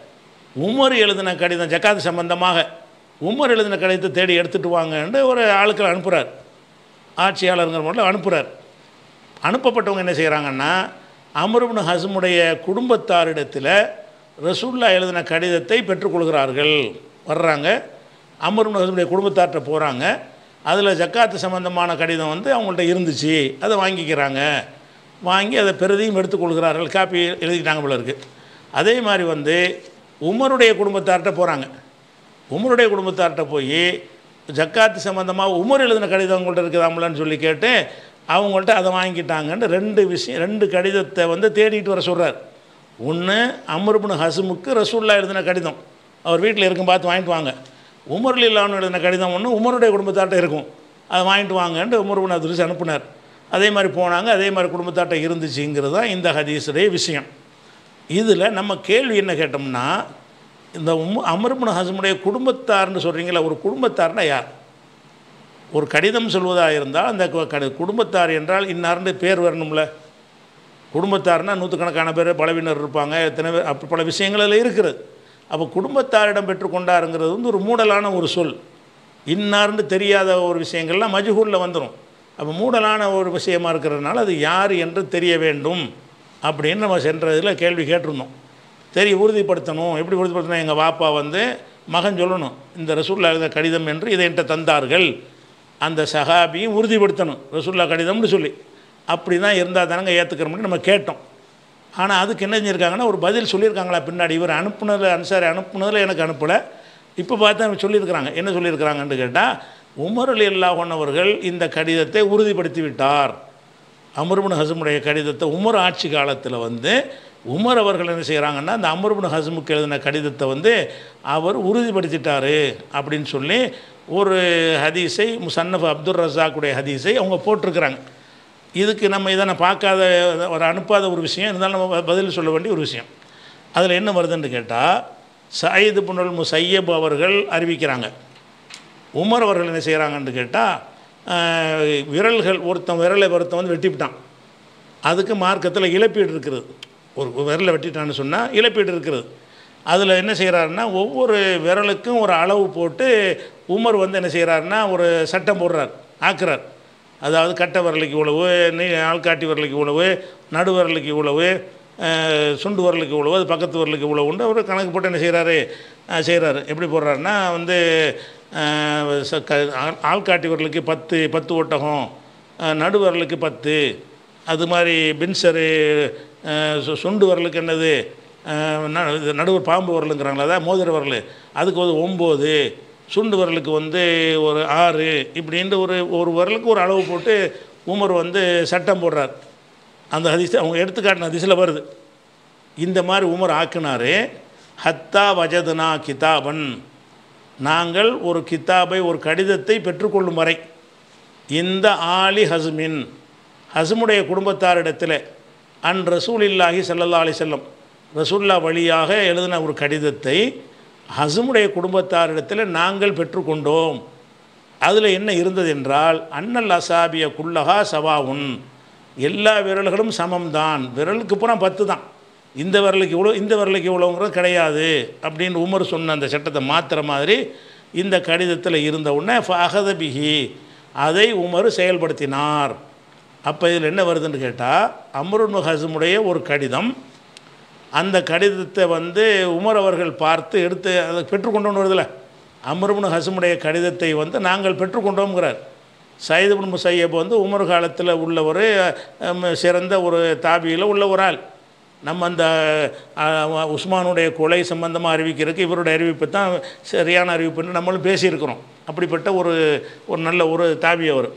உமர் எழுதின கடிதம் ஜக்காத் சம்பந்தமாக உமர் எழுதின கடிதத்தை தேடி எடுத்துகிட்டு வாங்கன்னு ஒரு ஆட்கள் அனுப்புகிறார் ஆட்சியாளருங்கிற முறையில் அனுப்புகிறார் அனுப்பப்பட்டவங்க என்ன செய்கிறாங்கன்னா அமருபின் ஹசமுடைய குடும்பத்தாரிடத்தில் ரசூல்லா எழுதின கடிதத்தை பெற்றுக்கொள்கிறார்கள் வர்றாங்க அமருபின் ஹசமுடைய குடும்பத்தார்கிட்ட போகிறாங்க அதில் ஜக்காத்து சம்பந்தமான கடிதம் வந்து அவங்கள்ட்ட இருந்துச்சு அதை வாங்கிக்கிறாங்க வாங்கி அதை பெரிதையும் எடுத்துக்கொள்கிறார்கள் காப்பி எழுதிக்கிட்டாங்க போல இருக்குது அதே மாதிரி வந்து உமருடைய குடும்பத்தார்கிட்ட போகிறாங்க உமருடைய குடும்பத்தார்கிட்ட போய் ஜக்காத்து சம்மந்தமாக உமர் எழுதின கடிதம் உங்கள்கிட்ட இருக்குதாமலன்னு சொல்லி கேட்டு அவங்கள்ட்ட அதை வாங்கிட்டாங்கன்னு ரெண்டு விஷயம் ரெண்டு கடிதத்தை வந்து தேடிட்டு வர சொல்கிறார் ஒன்று அமர்புன் ஹசுமுக்கு ரசூல்லா எழுதின கடிதம் அவர் வீட்டில் இருக்கும் பார்த்து வாங்கிட்டு வாங்க உமர்ல இல்லாமல் எழுதின கடிதம் ஒன்று உமருடைய குடும்பத்தார்ட்ட இருக்கும் அதை வாங்கிட்டு வாங்கன்ட்டு உமர்புன் அதிர்ச்சி அனுப்புனார் அதே மாதிரி போனாங்க அதே மாதிரி குடும்பத்தார்ட்ட இருந்துச்சுங்கிறது தான் இந்த ஹதீஸுடைய விஷயம் இதில் நம்ம கேள்வி என்ன கேட்டோம்னா இந்த உம் அமர்புன் ஹசமுடைய குடும்பத்தார்னு சொல்கிறீங்களா ஒரு குடும்பத்தார்னா யார் ஒரு கடிதம் சொல்வதாக இருந்தால் அந்த கு- கடி குடும்பத்தார் என்றால் இன்னார்னு பேர் வரணும்ல குடும்பத்தார்னா நூற்றுக்கணக்கான பேர் பலவினர் இருப்பாங்க எத்தனை பேர் அப்படி பல விஷயங்கள் அதில் இருக்கிறது அப்போ குடும்பத்தாரிடம் பெற்றுக்கொண்டாருங்கிறது வந்து ஒரு மூடலான ஒரு சொல் இன்னார்னு தெரியாத ஒரு விஷயங்கள்லாம் மஜ்ஹூலில் வந்துடும் அப்போ மூடலான ஒரு விஷயமா இருக்கிறதுனால அது யார் என்று தெரிய வேண்டும் அப்படின்னு நம்ம சென்றதில் கேள்வி கேட்டிருந்தோம் தெரிய உறுதிப்படுத்தணும் எப்படி உறுதிப்படுத்தணும் எங்கள் வாப்பா வந்து மகன் சொல்லணும் இந்த ரசூல்லா எழுத கடிதம் என்று இதை என்கிட்ட தந்தார்கள் அந்த சஹாபியும் உறுதிப்படுத்தணும் ரசூல்லா கடிதம்னு சொல்லி அப்படி தான் இருந்தால் தானங்க ஏற்றுக்கிறோம்னு நம்ம கேட்டோம் ஆனால் அதுக்கு என்ன செஞ்சுருக்காங்கன்னா ஒரு பதில் சொல்லியிருக்காங்களா பின்னாடி இவர் அனுப்புனதில் அன்சாரி அனுப்புனதில் எனக்கு அனுப்பலை இப்போ பார்த்தா சொல்லியிருக்கிறாங்க என்ன சொல்லியிருக்கிறாங்கன்னு கேட்டால் உமர் அலி அல்லாஹ் இந்த கடிதத்தை உறுதிப்படுத்தி விட்டார் அமர்புன் ஹசமுடைய கடிதத்தை உமர் ஆட்சி காலத்தில் வந்து உமர் அவர்கள் என்ன செய்கிறாங்கன்னா அந்த அமர்புன் ஹசமுக்கு எழுதின கடிதத்தை வந்து அவர் உறுதிப்படுத்திட்டாரு அப்படின்னு சொல்லி ஒரு ஹதீஸை முசன்னஃப் அப்துல் ரஸாக்குடைய ஹதீஸை அவங்க போட்டிருக்கிறாங்க இதுக்கு நம்ம இதனை பார்க்காத ஒரு அனுப்பாத ஒரு விஷயம் இருந்தாலும் நம்ம ப- பதில் சொல்ல வேண்டிய ஒரு விஷயம் அதில் என்ன வருதுன்னு கேட்டால் சயீது புனல் முசையப் அவர்கள் அறிவிக்கிறாங்க உமர் அவர்கள் என்ன செய்கிறாங்கன்னு கேட்டால் ஆஹ், விரல்கள் ஒருத்தன் விரலை ஒருத்தன் வந்து வெட்டிவிட்டான் அதுக்கு மார்க்கத்தில் இழப்பீடு இருக்கிறது ஒரு ஒரு விரலை வெட்டிட்டான்னு சொன்னால் இழப்பீடு இருக்கிறது அதில் என்ன செய்கிறாருன்னா ஒவ்வொரு விரலுக்கும் ஒரு அளவு போட்டு உமர் வந்து என்ன செய்கிறாருன்னா ஒரு சட்டம் போடுறார் ஆக்குறார் அதாவது கட்டை விரலுக்கு இவ்வளவு நீ ஆள்காட்டி விரலுக்கு இவ்வளவு நடு விரலுக்கு இவ்வளவு அஹ், சுண்டு விரலுக்கு இவ்வளவு அது பக்கத்து விரலுக்கு இவ்வளவுன்னு ஒரு கணக்கு போட்டு என்ன செய்கிறாரு செய்கிறாரு எப்படி போடுறாருன்னா வந்து அஹ், ச- க- ஆள்- ஆள்காட்டி விரலுக்கு பத்து பத்து ஒட்டகம் அஹ், நடு விரலுக்கு பத்து அது மாதிரி பின்சரு அஹ், சு- சுண்டு வரலுக்கு என்னது அஹ், ந- இது நடுவர் பாம்பு வரலுங்கிறாங்களா அதான் மோதிர வரல் அதுக்கு ஒரு ஒம்பது சுண்டு வரலுக்கு வந்து ஒரு ஆறு இப்படின்ட்டு ஒரு ஒரு வரலுக்கு ஒரு அளவு போட்டு உமர் வந்து சட்டம் போடுறார் அந்த ஹதீஸ் அவங்க எடுத்துக்காட்டின ஹதீஸில் வருது இந்த மாதிரி உமர் ஆக்குனாரு ஹத்தா வஜதுனா கிதாபன் நாங்கள் ஒரு கிதாபை ஒரு கடிதத்தை பெற்றுக்கொள்ளும் வரை இந்த ஆலி ஹஸ்மின் ஹஸ்முடைய குடும்பத்தாரிடத்தில் அன் ரசூலில்லாஹி ஸல்லல்லாஹு அலைஹி செல்லம் ரசூல்லா வழியாக எழுதின ஒரு கடிதத்தை ஹஸ்முடைய குடும்பத்தாரிடத்தில் நாங்கள் பெற்றுக்கொண்டோம் அதில் என்ன இருந்தது என்றால் அன்னல் அசாபிய குல்லஹா சவாவுன் எல்லா விரல்களும் சமம்தான் விரலுக்கு பூரா பத்து தான் இந்த விரலுக்கு இவ்வளோ இந்த விரலுக்கு இவ்வளோங்கிறது கிடையாது அப்படின்னு உமர் சொன்ன அந்த சட்டத்தை மாற்றுற மாதிரி இந்த கடிதத்தில் இருந்த உடனே ஃபஹத பிஹி அதை உமர் செயல்படுத்தினார் அப்போ இதில் என்ன வருதுன்னு கேட்டால் அம்ருன் ஹசமுடைய ஒரு கடிதம் அந்த கடிதத்தை வந்து உமர் அவர்கள் பார்த்து எடுத்து அதை பெற்றுக்கொண்டோன்னு வருதுல்ல அமருபுன் ஹசமுடைய கடிதத்தை வந்து நாங்கள் பெற்றுக்கொண்டோம்ங்கிறார் சைதுபுன் முசையப் வந்து உமர் காலத்தில் உள்ள ஒரு அம், சிறந்த ஒரு தாபியில் உள்ள ஒரு ஆள் நம்ம அந்த அஹ், உஸ்மானுடைய கொலை சம்பந்தமாக அறிவிக்கிறதுக்கு இவருடைய அறிவிப்பு தான் சரியான அறிவிப்புன்னு நம்மளும் பேசியிருக்கிறோம் அப்படிப்பட்ட ஒரு ஒரு நல்ல ஒரு தாபி அவர்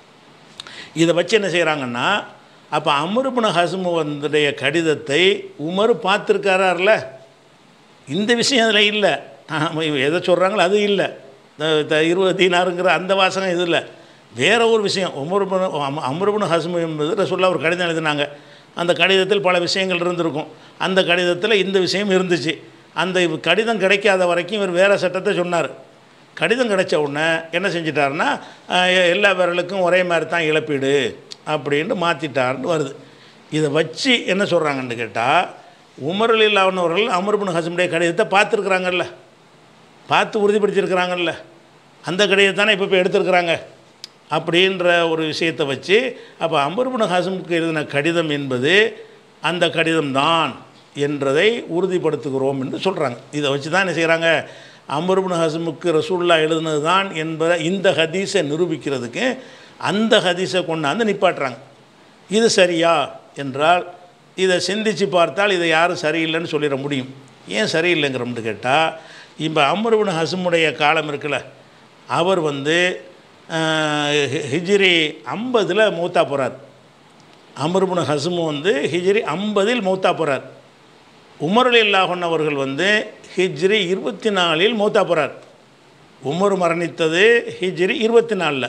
இதை வச்சு என்ன செய்கிறாங்கன்னா அப்போ அமருபுன ஹஸ்மு வந்துடைய கடிதத்தை உமர் பார்த்துருக்காரார்ல இந்த விஷயம் அதில் இல்லை ஆமா, இவ எதை சொல்கிறாங்களோ அது இல்லை இந்த- இந்த இருபது தீனாருங்கிற அந்த வாசகம் இது இல்லை வேற ஒரு விஷயம் உமருபுன அமருபுன ஹஸ்மு என்பது ரசுல்லா ஒரு கடிதம் எழுதினாங்க அந்த கடிதத்தில் பல விஷயங்கள் இருந்திருக்கும் அந்த கடிதத்தில் இந்த விஷயம் இருந்துச்சு அந்த இவ் கடிதம் கிடைக்காத வரைக்கும் இவர் வேறு சட்டத்தை சொன்னார் கடிதம் கிடைச்ச உடனே என்ன செஞ்சிட்டாருன்னா அஹ், எ- எல்லா விரலுக்கும் ஒரே மாதிரி தான் இழப்பீடு அப்படின்ட்டு மாற்றிட்டாருன்னு வருது இதை வச்சு என்ன சொல்கிறாங்கன்னு கேட்டால் உமரில் இல்லாதவர்கள் அமர்பின் ஹசமுடைய கடிதத்தை பார்த்துருக்குறாங்கல்ல பார்த்து உறுதிப்படுத்தியிருக்கிறாங்கல்ல அந்த கடிதத்தை தானே இப்போ இப்போ எடுத்திருக்கிறாங்க அப்படின்ற ஒரு விஷயத்தை வச்சு அப்போ அமர்பின் ஹசமுக்கு எழுதின கடிதம் என்பது அந்த கடிதம்தான் என்றதை உறுதிப்படுத்துகிறோம் என்று சொல்கிறாங்க இதை வச்சு தான் என்ன செய்கிறாங்க அமர்பின் ஹசமுக்கு ரசூல்லா எழுதுனது தான் என்பதை இந்த ஹதீஸை நிரூபிக்கிறதுக்கு அந்த ஹதீஸை கொண்டாந்து நிப்பாட்டுறாங்க இது சரியா என்றால் இதை சிந்திச்சு பார்த்தால் இதை யாரும் சரியில்லைன்னு சொல்லிட முடியும் ஏன் சரியில்லைங்கிறோம்னு கேட்டால் இப்போ அமர்பின் ஹசமுடைய காலம் இருக்குல்ல அவர் வந்து ஆஹ், ஹி- ஹிஜ்ரி ஐம்பதில் மூத்தா போகிறார் அமர்பின் ஹசமு வந்து ஹிஜ்ரி ஐம்பதில் மூத்தா போகிறார் உமர் இல்லாஹன் அவர்கள் வந்து ஹிஜ்ரி இருபத்தி நாலில் மூத்தா போகிறார் உமர் மரணித்தது ஹிஜ்ரி இருபத்தி நாலில்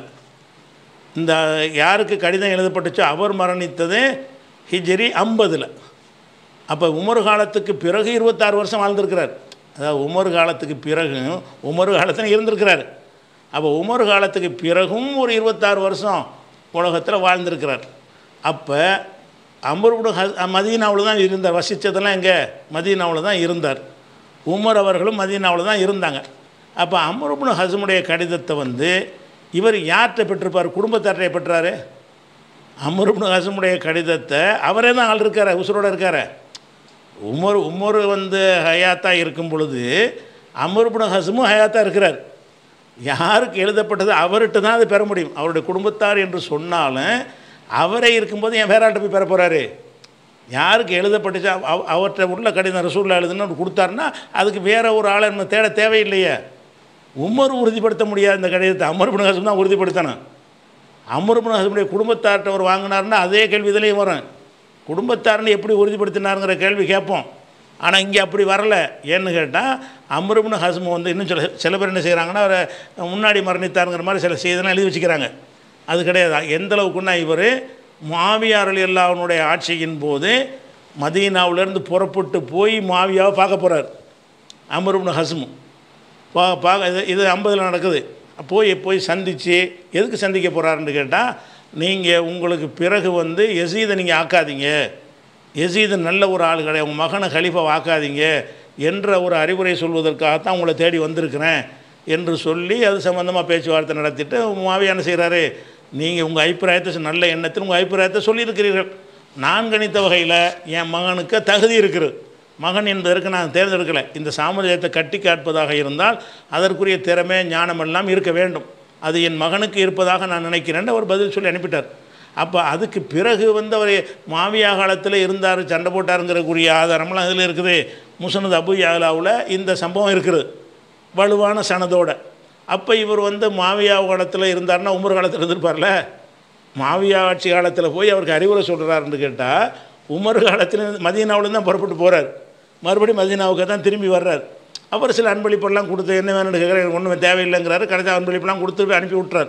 இந்த யாருக்கு கடிதம் எழுதப்பட்டுச்சோ அவர் மரணித்தது ஹிஜ்ரி ஐம்பதில் அப்போ உமர் காலத்துக்கு பிறகு இருபத்தாறு வருஷம் வாழ்ந்திருக்கிறார் அதாவது உமர் காலத்துக்கு பிறகு உமர் காலத்தில் இருந்திருக்கிறார் அப்போ உமர் காலத்துக்கு பிறகும் ஒரு இருபத்தாறு வருஷம் உலகத்தில் வாழ்ந்திருக்கிறார் அப்போ அமருபுடு ஹ மதீனாவில் தான் இருந்தார் வசித்ததெல்லாம் எங்கே மதீனாவில் தான் இருந்தார் உமர் அவர்களும் மதீனாவில் தான் இருந்தாங்க அப்போ அமருபுன் ஹசமுடைய கடிதத்தை வந்து இவர் யார்கிட்ட பெற்றிருப்பார் குடும்பத்தார்கிட்ட பெற்றாரு அமருபுன் ஹசமுடைய கடிதத்தை அவரே தான் ஆள் இருக்கார உசுரோட இருக்காரு உமர் உமர் வந்து ஹயாத்தா இருக்கும் பொழுது அமருபுன் ஹசமும் ஹயாத்தா இருக்கிறார் யாருக்கு எழுதப்பட்டது அவர்கிட்ட தான் அது பெற முடியும் அவருடைய குடும்பத்தார் என்று சொன்னாலும் அவரே இருக்கும்போது என் வேறாட்ட போய் பெற போகிறாரு யாருக்கு எழுதப்பட்டுச்சு அவ- அவ- அவர்கிட்ட உள்ள கடிதம் ரசூல்லா எழுதுன்னு கொடுத்தாருன்னா அதுக்கு வேற ஒரு ஆளை நம்ம தேட தேவையில்லையே உமர் உறுதிப்படுத்த முடியாது இந்த கடிதத்தை அமர்பின் ஹசம் தான் உறுதிப்படுத்தணும் அமர்பின் ஹசமுடைய குடும்பத்தார்கிட்ட அவர் வாங்கினாருன்னா அதே கேள்வி இதுலேயும் வரும் குடும்பத்தார்னு எப்படி உறுதிப்படுத்தினாருங்கிற கேள்வி கேட்போம் ஆனால் இங்கே அப்படி வரல ஏன்னு கேட்டால் அமருபின் ஹசம் வந்து இன்னும் சில சில பேர் என்ன செய்கிறாங்கன்னா அவரை முன்னாடி மரணித்தாருங்கிற மாதிரி சில செய்திலாம் எழுதி வச்சுக்கிறாங்க அது கிடையாது எந்த அளவுக்குன்னா இவர் மாவியார் எல்லாவனுடைய ஆட்சியின் போது மதீனாவிலேருந்து புறப்பட்டு போய் மாவியாவை பார்க்க போகிறார் அமருபின் ஹசமும் பா பார்க்க இது இது ஐம்பதில் நடக்குது போய் போய் சந்தித்து எதுக்கு சந்திக்க போகிறாருன்னு கேட்டால் நீங்கள் உங்களுக்கு பிறகு வந்து எசீதை நீங்கள் ஆக்காதீங்க எசீது நல்ல ஒரு ஆள் கிடையாது உங்கள் மகனை கலிஃபா ஆக்காதீங்க என்ற ஒரு அறிவுரை சொல்வதற்காகத்தான் உங்களை தேடி வந்திருக்கிறேன் என்று சொல்லி அது சம்மந்தமாக பேச்சுவார்த்தை நடத்திட்டு மாவியா என்ன செய்கிறாரு நீங்கள் உங்கள் அபிப்பிராயத்தை சொ- நல்ல எண்ணத்தில் உங்கள் அபிப்பிராயத்தை சொல்லியிருக்கிறீர்கள் நான் கணித்த வகையில் என் மகனுக்கு தகுதி இருக்குது மகன் என்பதற்கு நான் தேர்ந்தெடுக்கலை இந்த சாமுதாயத்தை கட்டி காட்பதாக இருந்தால் அதற்குரிய திறமை ஞானமெல்லாம் இருக்க வேண்டும் அது என் மகனுக்கு இருப்பதாக நான் நினைக்கிறேன் அவர் பதில் சொல்லி அனுப்பிட்டார் அப்போ அதுக்கு பிறகு வந்து அவர் மாவியா காலத்தில் இருந்தார் சண்டை போட்டாருங்கிறக்குரிய ஆதாரம்லாம் அதில் இருக்குது முசனது அபு யாலாவில் இந்த சம்பவம் இருக்குது வலுவான சனதோட அப்போ இவர் வந்து மாவியா காலத்தில் இருந்தார்னா உமர் காலத்தில் இருந்திருப்பார்ல மாவியா ஆட்சி காலத்தில் போய் அவருக்கு அறிவுரை சொல்கிறாருன்னு கேட்டால் உமர் காலத்தில் மதீனாவுல தான் புறப்பட்டு போகிறார் மறுபடியும் மதீனாவுக்கு தான் திரும்பி வர்றார் அப்புறம் சில அன்பளிப்பெல்லாம் கொடுத்து என்ன வேணும்னு கேட்குறேன் எனக்கு ஒன்றுமே தேவையில்லைங்கிறாரு கடைசி அன்பளிப்பெல்லாம் கொடுத்து அனுப்பி விட்டுறார்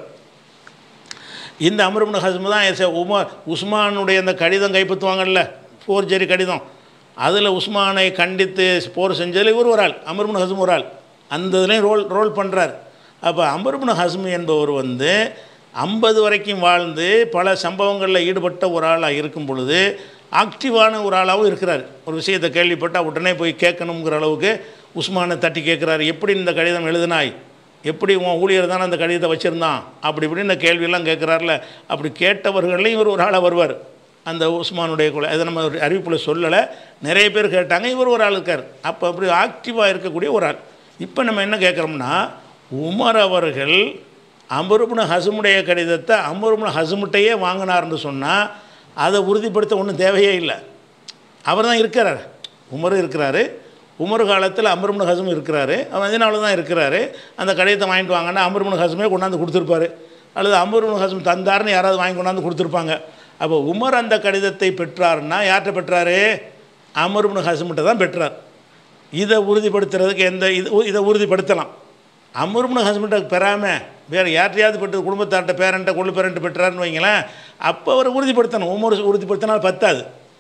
இந்த அமருப்னு ஹஸ்மு தான் எஸ் உமா உஸ்மானுடைய அந்த கடிதம் கைப்பற்றுவாங்கல்ல ஃபோர்ஜரி கடிதம் அதில் உஸ்மானை கண்டித்து போர் செஞ்சதில் இவர் ஒரு ஆள் அமருப்னு ஹஸ்ம் ஒரு ஆள் அந்த இதுலேயும் ரோல் ரோல் பண்ணுறார் அப்போ அமருப்னு ஹஸ்ம் என்பவர் வந்து ஐம்பது வரைக்கும் வாழ்ந்து பல சம்பவங்களில் ஈடுபட்ட ஒரு ஆளாக இருக்கும் பொழுது ஆக்டிவான ஒரு ஆளாகவும் இருக்கிறார் ஒரு விஷயத்தை கேள்விப்பட்டால் உடனே போய் கேட்கணுங்கிற அளவுக்கு உஸ்மானை தட்டி கேட்குறாரு எப்படி இந்த கடிதம் எழுதினாய் எப்படி உன் ஊழியர் தானே அந்த கடிதத்தை வச்சுருந்தான் அப்படி இப்படி இந்த கேள்வியெல்லாம் கேட்குறாருல அப்படி கேட்டவர்களையும் இவர் ஒரு ஆளாக வருவார் அந்த உஸ்மானுடைய கொலை அதை நம்ம ஒரு அறிவிப்பில் சொல்லலை நிறைய பேர் கேட்டாங்க இவர் ஒரு ஆள் இருக்கார் அப்போ அப்படி ஆக்டிவாக இருக்கக்கூடிய ஒரு ஆள் இப்போ நம்ம என்ன கேட்குறோம்னா உமர் அவர்கள் அமருபுன ஹசுமுடைய கடிதத்தை அமருபுன ஹசுமுட்டையே வாங்கினார்னு சொன்னால் அதை உறுதிப்படுத்த ஒன்றும் தேவையே இல்லை அவர் தான் இருக்கிறார் உமர் இருக்கிறாரு உமர் காலத்தில் அமருமன் ஹசம் இருக்கிறாரு அவர் மதினாவில் தான் இருக்கிறாரு அந்த கடிதத்தை வாங்கிட்டு வாங்கன்னா அமருமன் ஹசமே கொண்டாந்து கொடுத்துருப்பாரு அல்லது அமருமன் ஹசம் தந்தாருன்னு யாராவது வாங்கி கொண்டாந்து கொடுத்துருப்பாங்க அப்போ உமர் அந்த கடிதத்தை பெற்றாருன்னா யார்கிட்ட பெற்றாரு அமருமன் ஹசம்கிட்ட தான் பெற்றார் இதை உறுதிப்படுத்துறதுக்கு எந்த இது இதை உறுதிப்படுத்தலாம் அமருமன் ஹஸ்பண்டை பெறாமல் வேறு யார்ட்டையாவது பெற்று குடும்பத்தார்ட்ட பேரண்ட்டை கொள்ளு பேரண்ட்டு பெற்றாருன்னு வைங்களேன் அப்போ அவர் உறுதிப்படுத்தணும் உமர் உறுதிப்படுத்தினால் பத்தாது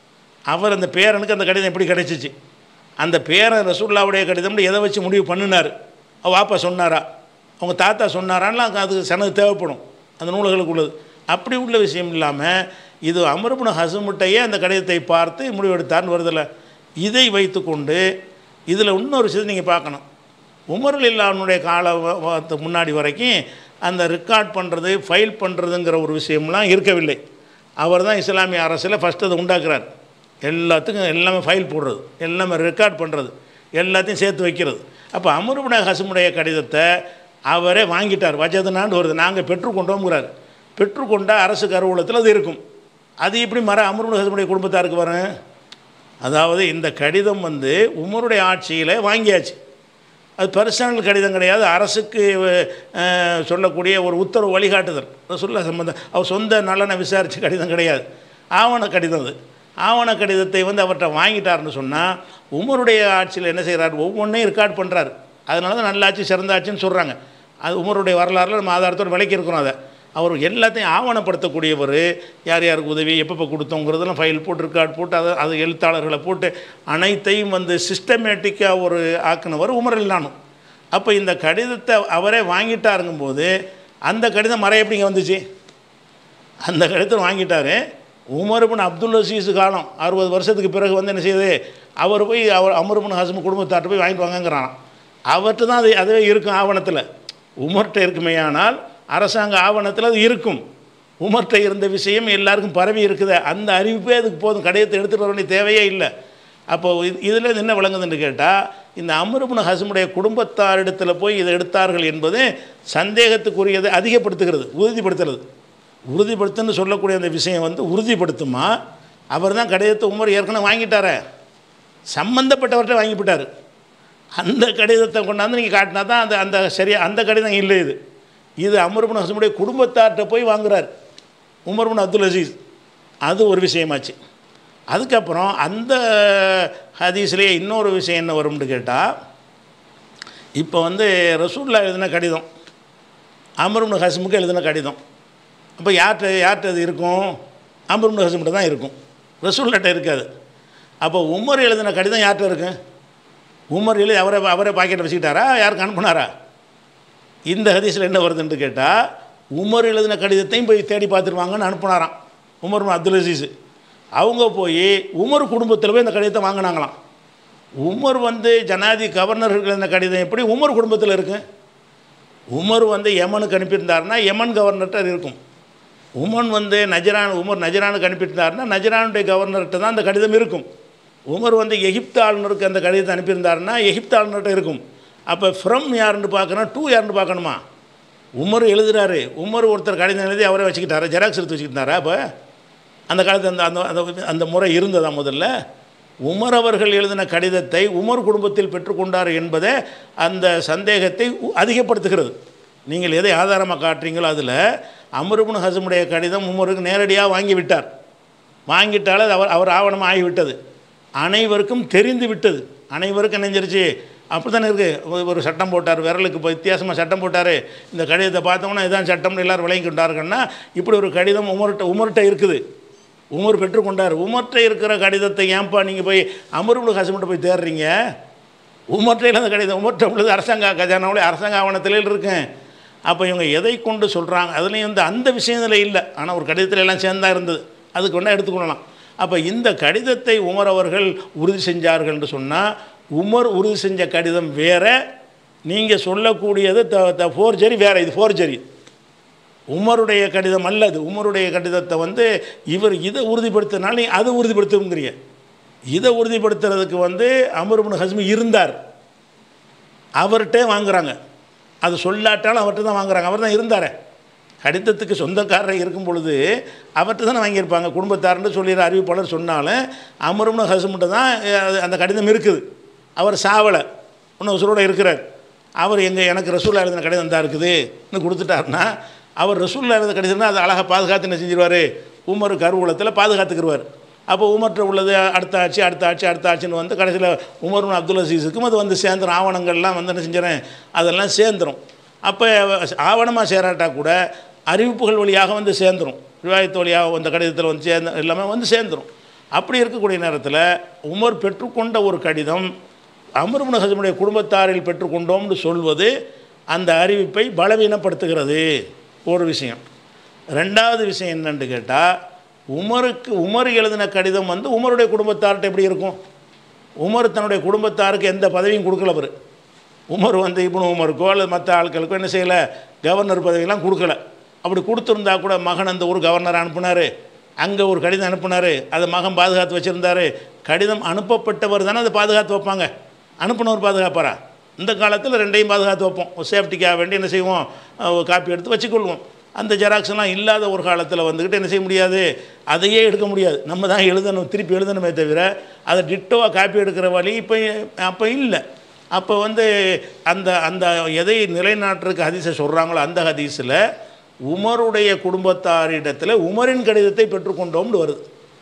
அவர் அந்த பேரனுக்கு அந்த கடிதம் எப்படி கிடைச்சிச்சு அந்த பேரன் ரசூல்லாவுடைய கடிதம்னு எதை வச்சு முடிவு பண்ணினார் அவ வாப்பா சொன்னாரா அவங்க தாத்தா சொன்னாரான்லாம் அது சனது தேவைப்படும் அந்த நூல்களுக்கு உள்ளது அப்படி உள்ள விஷயம் இல்லாமல் இது அமருபுன ஹசுமுட்டையே அந்த கடிதத்தை பார்த்து முடிவெடுத்தார்னு வருதில்ல இதை வைத்துக்கொண்டு இதில் இன்னொரு விஷயத்தை நீங்கள் பார்க்கணும் உமருல் இல்லாமனுடைய கால வ- வ- முன்னாடி வரைக்கும் அந்த ரெக்கார்ட் பண்ணுறது ஃபைல் பண்ணுறதுங்கிற ஒரு விஷயம்லாம் இருக்கவில்லை அவர் தான் இஸ்லாமிய அரசில் ஃபஸ்ட் அதை உண்டாக்குறார் எல்லாத்துக்கும் எல்லாமே ஃபைல் போடுறது எல்லாமே ரெக்கார்ட் பண்ணுறது எல்லாத்தையும் சேர்த்து வைக்கிறது அப்போ அமருபுன ஹசமுடைய கடிதத்தை அவரே வாங்கிட்டார் வஜதுனான்னு வருது நாங்கள் பெற்றுக்கொண்டோங்கிறார் பெற்றுக்கொண்ட அரசு கருவூலத்தில் அது இருக்கும் அது எப்படி மர அமருபுன ஹசமுடைய குடும்பத்தாருக்கு வரும் அதாவது இந்த கடிதம் வந்து உமருடைய ஆட்சியில் வாங்கியாச்சு அது பர்சனல் கடிதம் கிடையாது அரசுக்கு அஹ், சொல்லக்கூடிய ஒரு உத்தரவு வழிகாட்டுதல் சொல்ல சம்பந்தம் அவர் சொந்த நலனை விசாரித்த கடிதம் கிடையாது ஆவண கடிதம் அது ஆவண கடிதத்தை வந்து அவர்கிட்ட வாங்கிட்டாருன்னு சொன்னால் உமருடைய ஆட்சியில் என்ன செய்கிறார் ஒவ்வொன்றையும் ரெக்கார்ட் பண்ணுறாரு அதனால தான் நல்லாட்சி சிறந்தாட்சின்னு சொல்கிறாங்க அது உமருடைய வரலாறுல நம்ம ஆதாரத்தோடு விளக்கி இருக்கிறோம் அதை அவர் எல்லாத்தையும் ஆவணப்படுத்தக்கூடியவர் யார் யாருக்கு உதவி எப்பப்போ கொடுத்தோங்கிறதெல்லாம் ஃபைல் போட்டு ரெக்கார்ட் போட்டு அதை அது எழுத்தாளர்களை போட்டு அனைத்தையும் வந்து சிஸ்டமேட்டிக்காக ஒரு ஆக்குனவர் உமர் இல்லானும் அப்போ இந்த கடிதத்தை அவரே வாங்கிட்டாருங்கும்போது அந்த கடிதம் மறை எப்படிங்க வந்துச்சு அந்த கடிதத்தை வாங்கிட்டாரு உமர்பின் அப்துல் அசீஸ் காலம் அறுபது வருஷத்துக்கு பிறகு வந்து என்ன செய்யுது அவர் போய் அவர் அமர்பின் ஹசம் குடும்பத்தார்ட்ட போய் வாங்கிட்டு வாங்கங்கிறான் அவர்கிட்ட தான் அது அதுவே இருக்கும் ஆவணத்தில் உமர்கிட்ட இருக்குமே ஆனால் அரசாங்க ஆவணத்தில் அது இருக்கும் உமர்கிட்ட இருந்த விஷயம் எல்லாருக்கும் பரவி இருக்குது அந்த அறிவிப்பே அதுக்கு போதும் கடிதத்தை எடுத்துகிட்டு வர வேண்டிய தேவையே இல்லை அப்போ இது இதில் என்ன விளங்குதுன்னு கேட்டால் இந்த அமருபுன் ஹசமுடைய குடும்பத்தாரிடத்தில் போய் இதை எடுத்தார்கள் என்பது சந்தேகத்துக்குரியதை அதிகப்படுத்துகிறது உறுதிப்படுத்துறது உறுதிப்படுத்துன்னு சொல்லக்கூடிய அந்த விஷயம் வந்து உறுதிப்படுத்துமா அவர் தான் கடிதத்தை உமர் ஏற்கனவே வாங்கிட்டாரே சம்மந்தப்பட்டவர்கிட்ட வாங்கிவிட்டார் அந்த கடிதத்தை கொண்டாந்து நீங்கள் காட்டினா தான் அந்த அந்த சரியா அந்த கடிதம் இல்லை இது இது அமருபுன் ஹசமுடைய குடும்பத்தார்கிட்ட போய் வாங்குறார் உமர்புன் அப்துல் அசீஸ் அது ஒரு விஷயமாச்சு அதுக்கப்புறம் அந்த ஹதீஸ்லேயே இன்னொரு விஷயம் என்ன வரும்னு கேட்டால் இப்போ வந்து ரசூல்லா எழுதின கடிதம் அமருப்னு ஹசமுக்கு எழுதின கடிதம் அப்போ யார்கிட்ட யார்கிட்ட அது இருக்கும் அமருப்னு ஹசம்கிட்ட தான் இருக்கும் ரசூல்லாட்ட இருக்காது அப்போ உமர் எழுதின கடிதம் யார்கிட்ட இருக்கு உமர் எழுதி அவரை அவரே பாக்கெட்டை வச்சுக்கிட்டாரா யாருக்கு அனுப்புனாரா இந்த ஹதீஸில் என்ன வருதுன்னு கேட்டால் உமர் எழுதின கடிதத்தையும் போய் தேடி பார்த்துருவாங்கன்னு அனுப்புனாராம் உமர் இப்னு அப்துல் அசீஸ் அவங்க போய் உமர் குடும்பத்தில் போய் இந்த கடிதத்தை வாங்கினாங்களாம் உமர் வந்து ஜனாதி கவர்னர்கள் எழுதின கடிதம் எப்படி உமர் குடும்பத்தில் இருக்கு உமர் வந்து யமனுக்கு அனுப்பியிருந்தாருன்னா யமன் கவர்னர்கிட்ட இருக்கும் உமன் வந்து நஜரான் உமர் நஜரானுக்கு அனுப்பியிருந்தாருன்னா நஜரானுடைய கவர்னர்கிட்ட தான் அந்த கடிதம் இருக்கும் உமர் வந்து எகிப்து ஆளுநருக்கு அந்த கடிதத்தை அனுப்பியிருந்தாருன்னா எகிப்து ஆளுநர்கிட்ட இருக்கும் அப்போ ஃப்ரம் யாருன்னு பார்க்கணும் டூ யாருன்னு பார்க்கணுமா உமர் எழுதுறாரு உமர் ஒருத்தர் கடிதம் எழுதி அவரே வச்சுக்கிட்டாரா ஜெராக்ஸ் எடுத்து வச்சுக்கிட்டாரா அப்போ அந்த காலத்து அந்த அந்த அந்த- அந்த முறை இருந்ததா முதல்ல உமர் அவர்கள் எழுதின கடிதத்தை உமர் குடும்பத்தில் பெற்றுக்கொண்டார் என்பதே அந்த சந்தேகத்தை உ- அதிகப்படுத்துகிறது நீங்கள் எதை ஆதாரமாக காட்டுறீங்களோ அதில் அமருபுன் ஹசமுடைய கடிதம் உமருக்கு நேரடியாக வாங்கி விட்டார் வாங்கிட்டால் அது அவர் அவர் ஆவணமாக ஆகிவிட்டது அனைவருக்கும் தெரிந்து விட்டது அனைவருக்கும் நினைஞ்சிருச்சு அப்படி தானே இருக்குது ஒரு சட்டம் போட்டார் விரலுக்கு இப்போ வித்தியாசமாக சட்டம் போட்டார் இந்த கடிதத்தை பார்த்தோம்னா இதான் சட்டம்னு எல்லாரும் விளங்கி கொண்டாருங்கன்னா இப்படி ஒரு கடிதம் உமர்கிட்ட உமர்கிட்ட இருக்குது உமர் பெற்றுக்கொண்டார் உமர்கிட்ட இருக்கிற கடிதத்தை ஏன்பா நீங்கள் போய் அமருபுல் ஹசம்கிட்ட போய் தேடுறீங்க உமர்கிட்ட அந்த கடிதம் உமர்கிட்ட உள்ளது அரசாங்க கஜானாவிலே அரசாங்க ஆவணத்திலே இருக்கேன் அப்போ இவங்க எதை கொண்டு சொல்கிறாங்க அதுலேயும் வந்து அந்த விஷயத்தில் இல்லை ஆனால் ஒரு கடிதத்தில் எல்லாம் சேர்ந்தா இருந்தது அதுக்கு ஒன்றா எடுத்துக்கொள்ளலாம் அப்போ இந்த கடிதத்தை உமர் அவர்கள் உறுதி செஞ்சார்கள் என்று சொன்னால் உமர் உறுதி செஞ்ச கடிதம் வேற நீங்கள் சொல்லக்கூடியது த த ஃபோர்ஜரி வேற இது ஃபோர்ஜரி உமருடைய கடிதம் அல்ல அது உமருடைய கடிதத்தை வந்து இவர் இதை உறுதிப்படுத்தினாலும் நீ அதை உறுதிப்படுத்துங்கிறீங்க இதை உறுதிப்படுத்துறதுக்கு வந்து அமருபுன் ஹஸ்மி இருந்தார் அவர்கிட்டே வாங்குறாங்க அது சொல்லாட்டாலும் அவர்கிட்ட தான் வாங்குறாங்க அவர் தான் இருந்தாரே கடிதத்துக்கு சொந்தக்காரர் இருக்கும் பொழுது அவர்கிட்ட தானே வாங்கியிருப்பாங்க குடும்பத்தார்னு சொல்லிடுற அறிவிப்பாளர் சொன்னாலும் அமரும்னு ஹசம்கிட்ட தான் அஹ், அந்த கடிதம் இருக்குது அவர் சாவலை இன்னும் உசுரோட இருக்கிறார் அவர் எங்கள் எனக்கு ரசூல்லா எழுதின கடிதம் தான் இருக்குதுன்னு கொடுத்துட்டாருன்னா அவர் ரசூல்லா எழுதின கடிதம்னா அதை அழகாக பாதுகாத்து என்ன செஞ்சிருவார் உமர் கருவூலத்தில் பாதுகாத்துக்கிடுவார் அப்போ உமர்கிட்ட உள்ளது அடுத்த ஆட்சி அடுத்த ஆட்சி அடுத்த ஆட்சின்னு வந்து கடைசியில் உமர் அப்துல் அசீஸுக்கும் அது வந்து சேர்ந்துரும் ஆவணங்கள்லாம் வந்து என்ன செஞ்சிடறேன் அதெல்லாம் சேர்ந்துரும் அப்போ ஆவணமாக சேராட்டா கூட அறிவிப்புகள் வழியாக வந்து சேர்ந்துரும் ரிவாயத்து வழியாக வந்த கடிதத்தில் வந்து சேர்ந்து எல்லாமே வந்து சேர்ந்துரும் அப்படி இருக்கக்கூடிய நேரத்தில் உமர் பெற்றுக்கொண்ட ஒரு கடிதம் அமர்முன ஹசமுடைய குடும்பத்தாரில் பெற்றுக்கொண்டோம்னு சொல்வது அந்த அறிவிப்பை பலவீனப்படுத்துகிறது ஒரு விஷயம் ரெண்டாவது விஷயம் என்னன்னு கேட்டால் உமருக்கு உமர் எழுதின கடிதம் வந்து உமருடைய குடும்பத்தார்கிட்ட எப்படி இருக்கும் உமர் தன்னுடைய குடும்பத்தாருக்கு எந்த பதவியும் கொடுக்கல அவர் உமர் வந்து இப்னு உமருக்கோ அல்லது மற்ற ஆட்களுக்கோ என்ன செய்யலை கவர்னர் பதவியெல்லாம் கொடுக்கல அப்படி கொடுத்துருந்தா கூட மகன் அந்த ஒரு கவர்னர் அனுப்புனார் அங்கே ஒரு கடிதம் அனுப்புனார் அதை மகன் பாதுகாத்து வச்சுருந்தாரு கடிதம் அனுப்பப்பட்டவர் தானே அதை பாதுகாத்து வைப்பாங்க அனுப்புனவர் பாதுகாப்பாரா இந்த காலத்தில் ரெண்டையும் பாதுகாத்து வைப்போம் ஒரு சேஃப்டிக்காக வேண்டி என்ன செய்வோம் அஹ், ஒரு காப்பி எடுத்து வச்சுக்கொள்வோம் அந்த ஜெராக்ஸ்லாம் இல்லாத ஒரு காலத்தில் வந்துக்கிட்டு என்ன செய்ய முடியாது அதையே எடுக்க முடியாது நம்ம தான் எழுதணும் திருப்பி எழுதணுமே தவிர அதை டிட்டோவாக காப்பி எடுக்கிற வழி இப்போ அப்போ இல்லை அப்போ வந்து அந்த அந்த எதை நிலைநாட்டுறதுக்கு ஹதீஸை சொல்கிறாங்களோ அந்த ஹதீஸில் உமருடைய குடும்பத்தாரிடத்தில் உமரின் கடிதத்தை பெற்றுக்கொண்டோம்னு வருது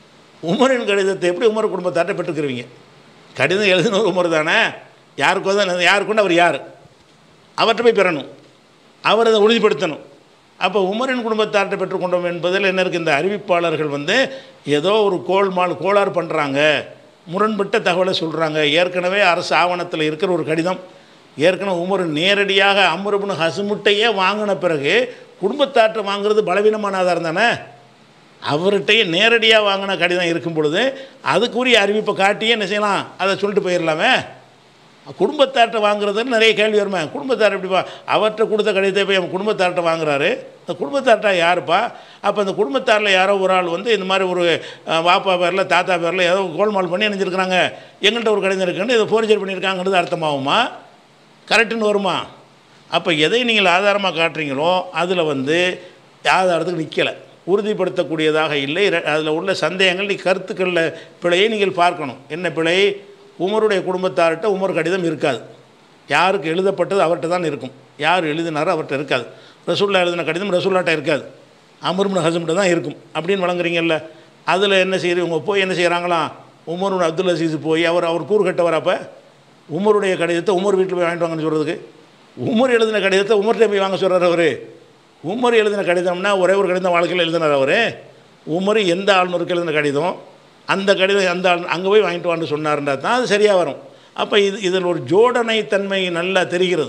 உமரின் கடிதத்தை எப்படி உமர் குடும்பத்தார்ட்ட பெற்றுக்கிறவங்க கடிதம் எழுதினவர் உமர் தானே யாருக்கோ தான் யாருக்குண்டு அவர் யார் அவர்கிட்ட போய் பெறணும் அவர் அதை உறுதிப்படுத்தணும் அப்போ உமரின் குடும்பத்தார்ட்ட பெற்றுக்கொண்டோம் என்பதில் என்ன இருக்குது இந்த அறிவிப்பாளர்கள் வந்து ஏதோ ஒரு கோல்மால் கோளாறு பண்ணுறாங்க முரண்பட்ட தகவலை சொல்கிறாங்க ஏற்கனவே அரசு ஆவணத்தில் இருக்கிற ஒரு கடிதம் ஏற்கனவே உமர் நேரடியாக அமருபுன் ஹசுமுட்டையே வாங்கின பிறகு குடும்பத்தார்ட்ட வாங்குறது பலவீனமான ஆதாரம் தானே அவர்கிட்டயே நேரடியாக வாங்கின கடிதம் இருக்கும் பொழுது அதுக்குரிய அறிவிப்பை காட்டியே என்ன செய்யலாம் அதை சொல்லிட்டு போயிடலாமே குடும்பத்தார்ட்ட வாங்குறதுன்னு நிறைய கேள்வி வருமே குடும்பத்தார் எப்படிப்பா அவர்கிட்ட கொடுத்த கடிதத்தை போய் அவன் குடும்பத்தார்ட்ட வாங்குறாரு அந்த குடும்பத்தார்ட்ட யாருப்பா அப்போ அந்த குடும்பத்தாரில் யாரோ ஒரு ஆள் வந்து இந்த மாதிரி ஒரு அஹ், வாப்பா பேரில் தாத்தா பேரில் ஏதோ கோல்மால் பண்ணி நினைச்சிருக்கிறாங்க எங்கள்கிட்ட ஒரு கடிதம் இருக்குன்னு இதை ஃபோர்ஜரி பண்ணியிருக்காங்கிறது அர்த்தமாகுமா கரெக்டுன்னு வருமா அப்போ எதை நீங்கள் ஆதாரமாக காட்டுறீங்களோ அதில் வந்து ஆதாரத்துக்கு நிற்கலை உறுதிப்படுத்தக்கூடியதாக இல்லை அதில் உள்ள சந்தேகங்கள் நீ கருத்துக்களில் பிழையை நீங்கள் பார்க்கணும் என்ன பிழை உமருடைய குடும்பத்தார்கிட்ட உமர் கடிதம் இருக்காது யாருக்கு எழுதப்பட்டது அவர்கிட்ட தான் இருக்கும் யார் எழுதினாரோ அவர்கிட்ட இருக்காது ரசூல்லா எழுதின கடிதம் ரசூல்லாட்ட இருக்காது அமர்முன் ஹசம்கிட்ட தான் இருக்கும் அப்படின்னு வழங்குறீங்கல்ல அதில் என்ன செய்கிறவங்க போய் என்ன செய்கிறாங்களாம் உமர் அப்துல் அசீஸ் போய் அவர் அவர் கூறு கட்டவர் அப்போ உமருடைய கடிதத்தை உமர் வீட்டில் போய் வாங்கிட்டு வாங்கன்னு சொல்கிறதுக்கு உமர் எழுதின கடிதத்தை உமர்கிட்ட போய் வாங்க சொல்கிறார் அவர் உமர் எழுதின கடிதம்னா ஒரே ஒரு கடிதம் வாழ்க்கையில் எழுதினார் அவர் உமர் எந்த ஆளுநருக்கு எழுதின கடிதம் அந்த கடிதம் எந்த ஆள் அங்கே போய் வாங்கிட்டு வான்னு சொன்னார்ன்றா தான் அது சரியாக வரும் அப்போ இது இதில் ஒரு ஜோடனை தன்மை நல்லா தெரிகிறது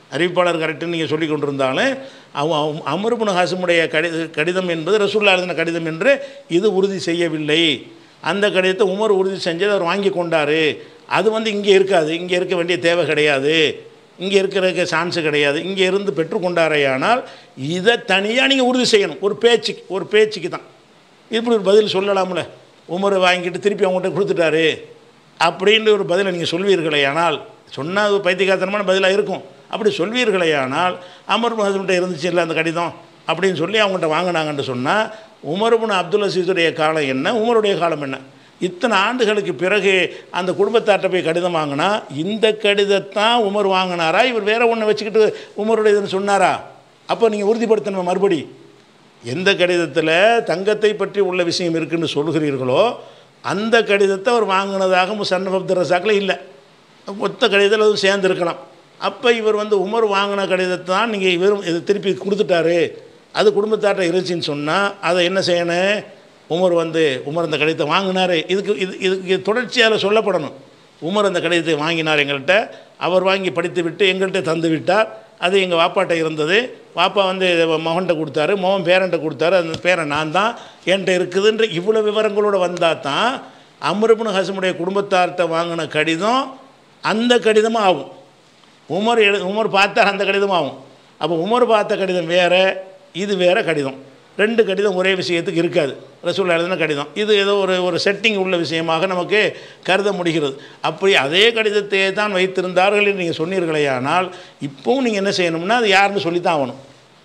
அறிவிப்பாளர் கரெக்டுன்னு நீங்கள் சொல்லி கொண்டிருந்தாலும் அவன் அமருபுன் ஹாசிமுடைய கடி கடிதம் என்பது ரசூல்லா எழுதின கடிதம் என்று இது உறுதி செய்யவில்லை அந்த கடிதத்தை உமர் உறுதி செஞ்சது அவர் வாங்கி கொண்டார் அது வந்து இங்கே இருக்காது இங்கே இருக்க வேண்டிய தேவை கிடையாது இங்கே இருக்கிறதுக்கு சான்ஸு கிடையாது இங்கே இருந்து பெற்றுக்கொண்டாரேயானால் இதை தனியாக நீங்கள் உறுதி செய்யணும் ஒரு பேச்சுக்கு ஒரு பேச்சுக்கு தான் இப்படி ஒரு பதில் சொல்லலாம்ல உமரை வாங்கிட்டு திருப்பி அவங்ககிட்ட கொடுத்துட்டாரு அப்படின்ற ஒரு பதிலை நீங்கள் சொல்வீர்களே ஆனால் சொன்னால் அது பைத்தியகாத்தனமான பதிலாக இருக்கும் அப்படி சொல்வீர்களே ஆனால் அமர் மகன்கிட்ட இருந்துச்சு இல்லை அந்த கடிதம் அப்படின்னு சொல்லி அவங்கள்ட்ட வாங்கினாங்கன்னு சொன்னால் உமர்புன் அப்துல் அசீஸுடைய காலம் என்ன உமருடைய காலம் என்ன இத்தனை ஆண்டுகளுக்கு பிறகு அந்த குடும்பத்தார்ட்ட போய் கடிதம் வாங்கினா இந்த கடிதத்தான் உமர் வாங்கினாரா இவர் வேற ஒன்று வச்சுக்கிட்டு உமருடைய இதுன்னு சொன்னாரா அப்போ நீங்கள் உறுதிப்படுத்தணும் மறுபடி எந்த கடிதத்தில் தங்கத்தை பற்றி உள்ள விஷயம் இருக்குன்னு சொல்கிறீர்களோ அந்த கடிதத்தை அவர் வாங்கினதாக முசன்னப் அப்துல் ரசாக்கில் இல்லை மொத்த கடிதத்தில் அதுவும் சேர்ந்துருக்கலாம் அப்போ இவர் வந்து உமர் வாங்கின கடிதத்தை தான் நீங்கள் இவரும் இது திருப்பி கொடுத்துட்டாரு அது குடும்பத்தார்ட்ட இருந்துச்சின்னு சொன்னால் அதை என்ன செய்யணும் உமர் வந்து உமர் அந்த கடிதத்தை வாங்கினாரு இதுக்கு இது இதுக்கு தொடர்ச்சியாக சொல்லப்படணும் உமர் அந்த கடிதத்தை வாங்கினார் எங்கள்கிட்ட அவர் வாங்கி படித்து விட்டு எங்கள்கிட்ட தந்து விட்டார் அது எங்கள் வாப்பாட்ட இருந்தது வாப்பா வந்து மகன்கிட்ட கொடுத்தாரு மகன் பேரன்ட்ட கொடுத்தாரு அந்த பேரன் நான் தான் என்கிட்ட இருக்குதுன்ற இவ்வளோ விவரங்களோடு வந்தால் தான் அமருபுன் ஹசமுடைய குடும்பத்தார்கிட்ட வாங்கின கடிதம் அந்த கடிதமும் ஆகும் உமர் எழு உமர் பார்த்தார் அந்த கடிதம் ஆகும் அப்போ உமர் பார்த்த கடிதம் வேறு இது வேறு கடிதம் ரெண்டு கடிதம் ஒரே விஷயத்துக்கு இருக்காது ரசூல் எழுதின கடிதம் இது ஏதோ ஒரு ஒரு செட்டிங் உள்ள விஷயமாக நமக்கு கருத முடிகிறது அப்படி அதே கடிதத்தை தான் வைத்திருந்தார்கள் என்று நீங்கள் சொன்னீர்களே ஆனால் இப்போவும் நீங்கள் என்ன செய்யணும்னா அது யாருன்னு சொல்லித்தான் ஆகணும்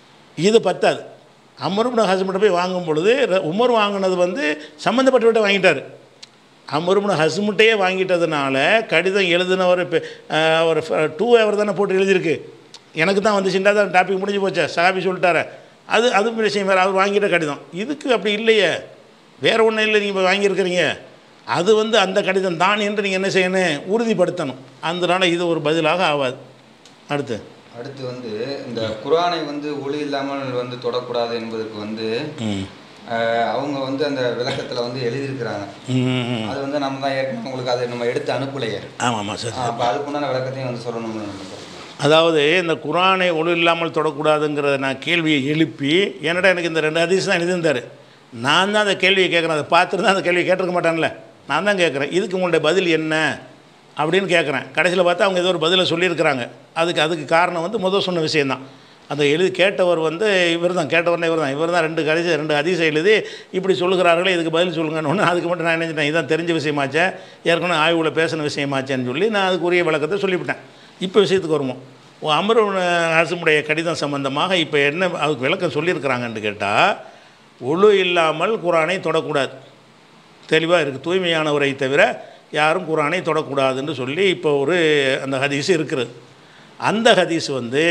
இது பத்தாது அமருப்ன ஹஸ்பண்ட போய் வாங்கும் பொழுது ர- உமர் வாங்கினது வந்து சம்மந்தப்பட்டவர்கிட்ட வாங்கிட்டார் அமருப்ன ஹஸ்முட்டையே வாங்கிட்டதுனால கடிதம் எழுதினவர் இப்போ ஒரு டூ ஹவர் தானே போட்டு எழுதியிருக்கு எனக்கு தான் வந்துச்சுட்டா தான் டாபிக் முடிஞ்சு போச்சே சகாபி சொல்லிட்டாரு அது அது விஷயம் வேறு அவர் வாங்கிட்ட கடிதம் இதுக்கு அப்படி இல்லையே வேறு ஒன்றும் இல்லை நீங்கள் இப்போ வாங்கியிருக்கிறீங்க அது வந்து அந்த கடிதம் தான் என்று நீங்கள் என்ன செய்யணும் உறுதிப்படுத்தணும் அதனால இது ஒரு பதிலாக ஆகாது அடுத்து அடுத்து வந்து இந்த குர்ஆனை வந்து ஒளி இல்லாமல் வந்து தொடக்கூடாது என்பதற்கு வந்து ம் அஹ், அவங்க வந்து அந்த விளக்கத்துல வந்து எழுதியிருக்கிறாங்க ம், ம். அது வந்து நம்ம தான் ஏற்கனவே உங்களுக்கு அதை நம்ம எடுத்து அனுப்பலையே ஆமாம் ஆமாம் சார் அப்போ அதுக்குண்டான விளக்கத்தையும் வந்து சொல்லணும்னு நினைக்கிறேன் அதாவது இந்த குரானை ஒளி இல்லாமல் தொடக்கூடாதுங்கிறத நான் கேள்வியை எழுப்பி என்னடா எனக்கு இந்த ரெண்டு ஹதீஸ் தான் எழுதியிருந்தார் நான் தான் அந்த கேள்வியை கேட்குறேன் அதை பார்த்துட்டு தான் அந்த கேள்வியை கேட்டிருக்க மாட்டான்ல நான் தான் கேட்குறேன் இதுக்கு உங்களுடைய பதில் என்ன அப்படின்னு கேட்குறேன் கடைசியில் பார்த்தா அவங்க ஏதோ ஒரு பதிலை சொல்லியிருக்கிறாங்க அதுக்கு அதுக்கு காரணம் வந்து முதல் சொன்ன விஷயந்தான் அந்த எழுதி கேட்டவர் வந்து இவர் தான் கேட்டவர்னே இவர் தான் இவர் தான் ரெண்டு கடைசி ரெண்டு அதிசை எழுதி இப்படி சொல்லுகிறார்களே இதுக்கு பதில் சொல்லுங்கன்னு ஒன்று அதுக்கு மட்டும் நான் நினைச்சிட்டேன் இதான் தெரிஞ்ச விஷயமாச்சே ஏற்கனவே ஆய்வில் பேசின விஷயமாச்சேன்னு சொல்லி நான் அதுக்குரிய விளக்கத்தை சொல்லிவிட்டேன் இப்போ விஷயத்துக்கு வருவோம் ஓ அமர் அரசுடைய கடிதம் சம்பந்தமாக இப்போ என்ன அதுக்கு விளக்கம் சொல்லியிருக்கிறாங்கன்னு கேட்டால் ஒழு இல்லாமல் குரானை தொடக்கூடாது தெளிவாக இருக்குது தூய்மையானவரை தவிர யாரும் குரானை தொடக்கூடாதுன்னு சொல்லி இப்போ ஒரு அந்த ஹதீஸ் இருக்கிறது அந்த ஹதீஸ் வந்து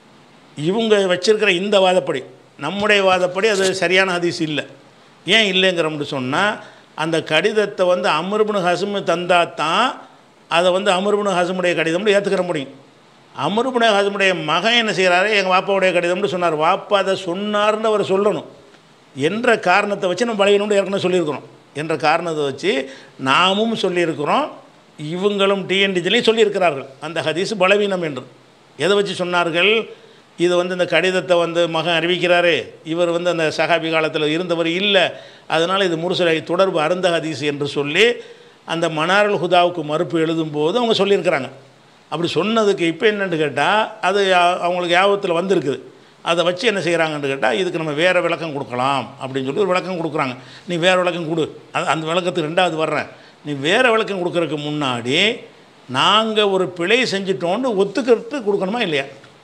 இவங்க வச்சிருக்கிற இந்த வாதப்படி நம்முடைய வாதப்படி அது சரியான ஹதீஸ் இல்லை ஏன் இல்லைங்கிறோம்னு சொன்னால் அந்த கடிதத்தை வந்து அமர்புனு ஹசமு தந்தா தான் அதை வந்து அமர்புனு ஹசமுடைய கடிதம்னு ஏற்றுக்கிற முடியும் அமர்புன ஹசமுடைய மகன் என்ன செய்கிறாரு எங்கள் வாப்பாவுடைய கடிதம்னு சொன்னார் வாப்பா அதை சொன்னார்னு அவர் சொல்லணும் என்ற காரணத்தை வச்சு நம்ம பழகணும்னு ஏற்கனவே சொல்லியிருக்கிறோம் என்ற காரணத்தை வச்சு நாமும் சொல்லியிருக்கிறோம் இவங்களும் டிஎன்டிஜிலையும் சொல்லியிருக்கிறார்கள் அந்த ஹதீஸ் பலவீனம் என்று எதை வச்சு சொன்னார்கள் இது வந்து இந்த கடிதத்தை வந்து மகன் அறிவிக்கிறாரு இவர் வந்து அந்த சகாபி காலத்தில் இருந்தவர் இல்லை அதனால் இது முரசலை தொடர்பு அருந்த ஹதீஸ் என்று சொல்லி அந்த மனாருல் ஹுதாவுக்கு மறுப்பு எழுதும்போது அவங்க சொல்லியிருக்கிறாங்க அப்படி சொன்னதுக்கு இப்போ என்னன்னு கேட்டால் அது யா- அவங்களுக்கு யாபத்தில் வந்திருக்குது அதை வச்சு என்ன செய்கிறாங்கன்னு கேட்டால் இதுக்கு நம்ம வேறு விளக்கம் கொடுக்கலாம் அப்படின்னு சொல்லி ஒரு விளக்கம் கொடுக்குறாங்க நீ வேறு விளக்கம் கொடு அது அந்த விளக்கத்துக்கு ரெண்டாவது வர்றேன் நீ வேறு விளக்கம் கொடுக்கறதுக்கு முன்னாடி நாங்கள் ஒரு பிழை செஞ்சிட்டோன்னு ஒத்துக்கிறது கொடுக்கணுமா இல்லையா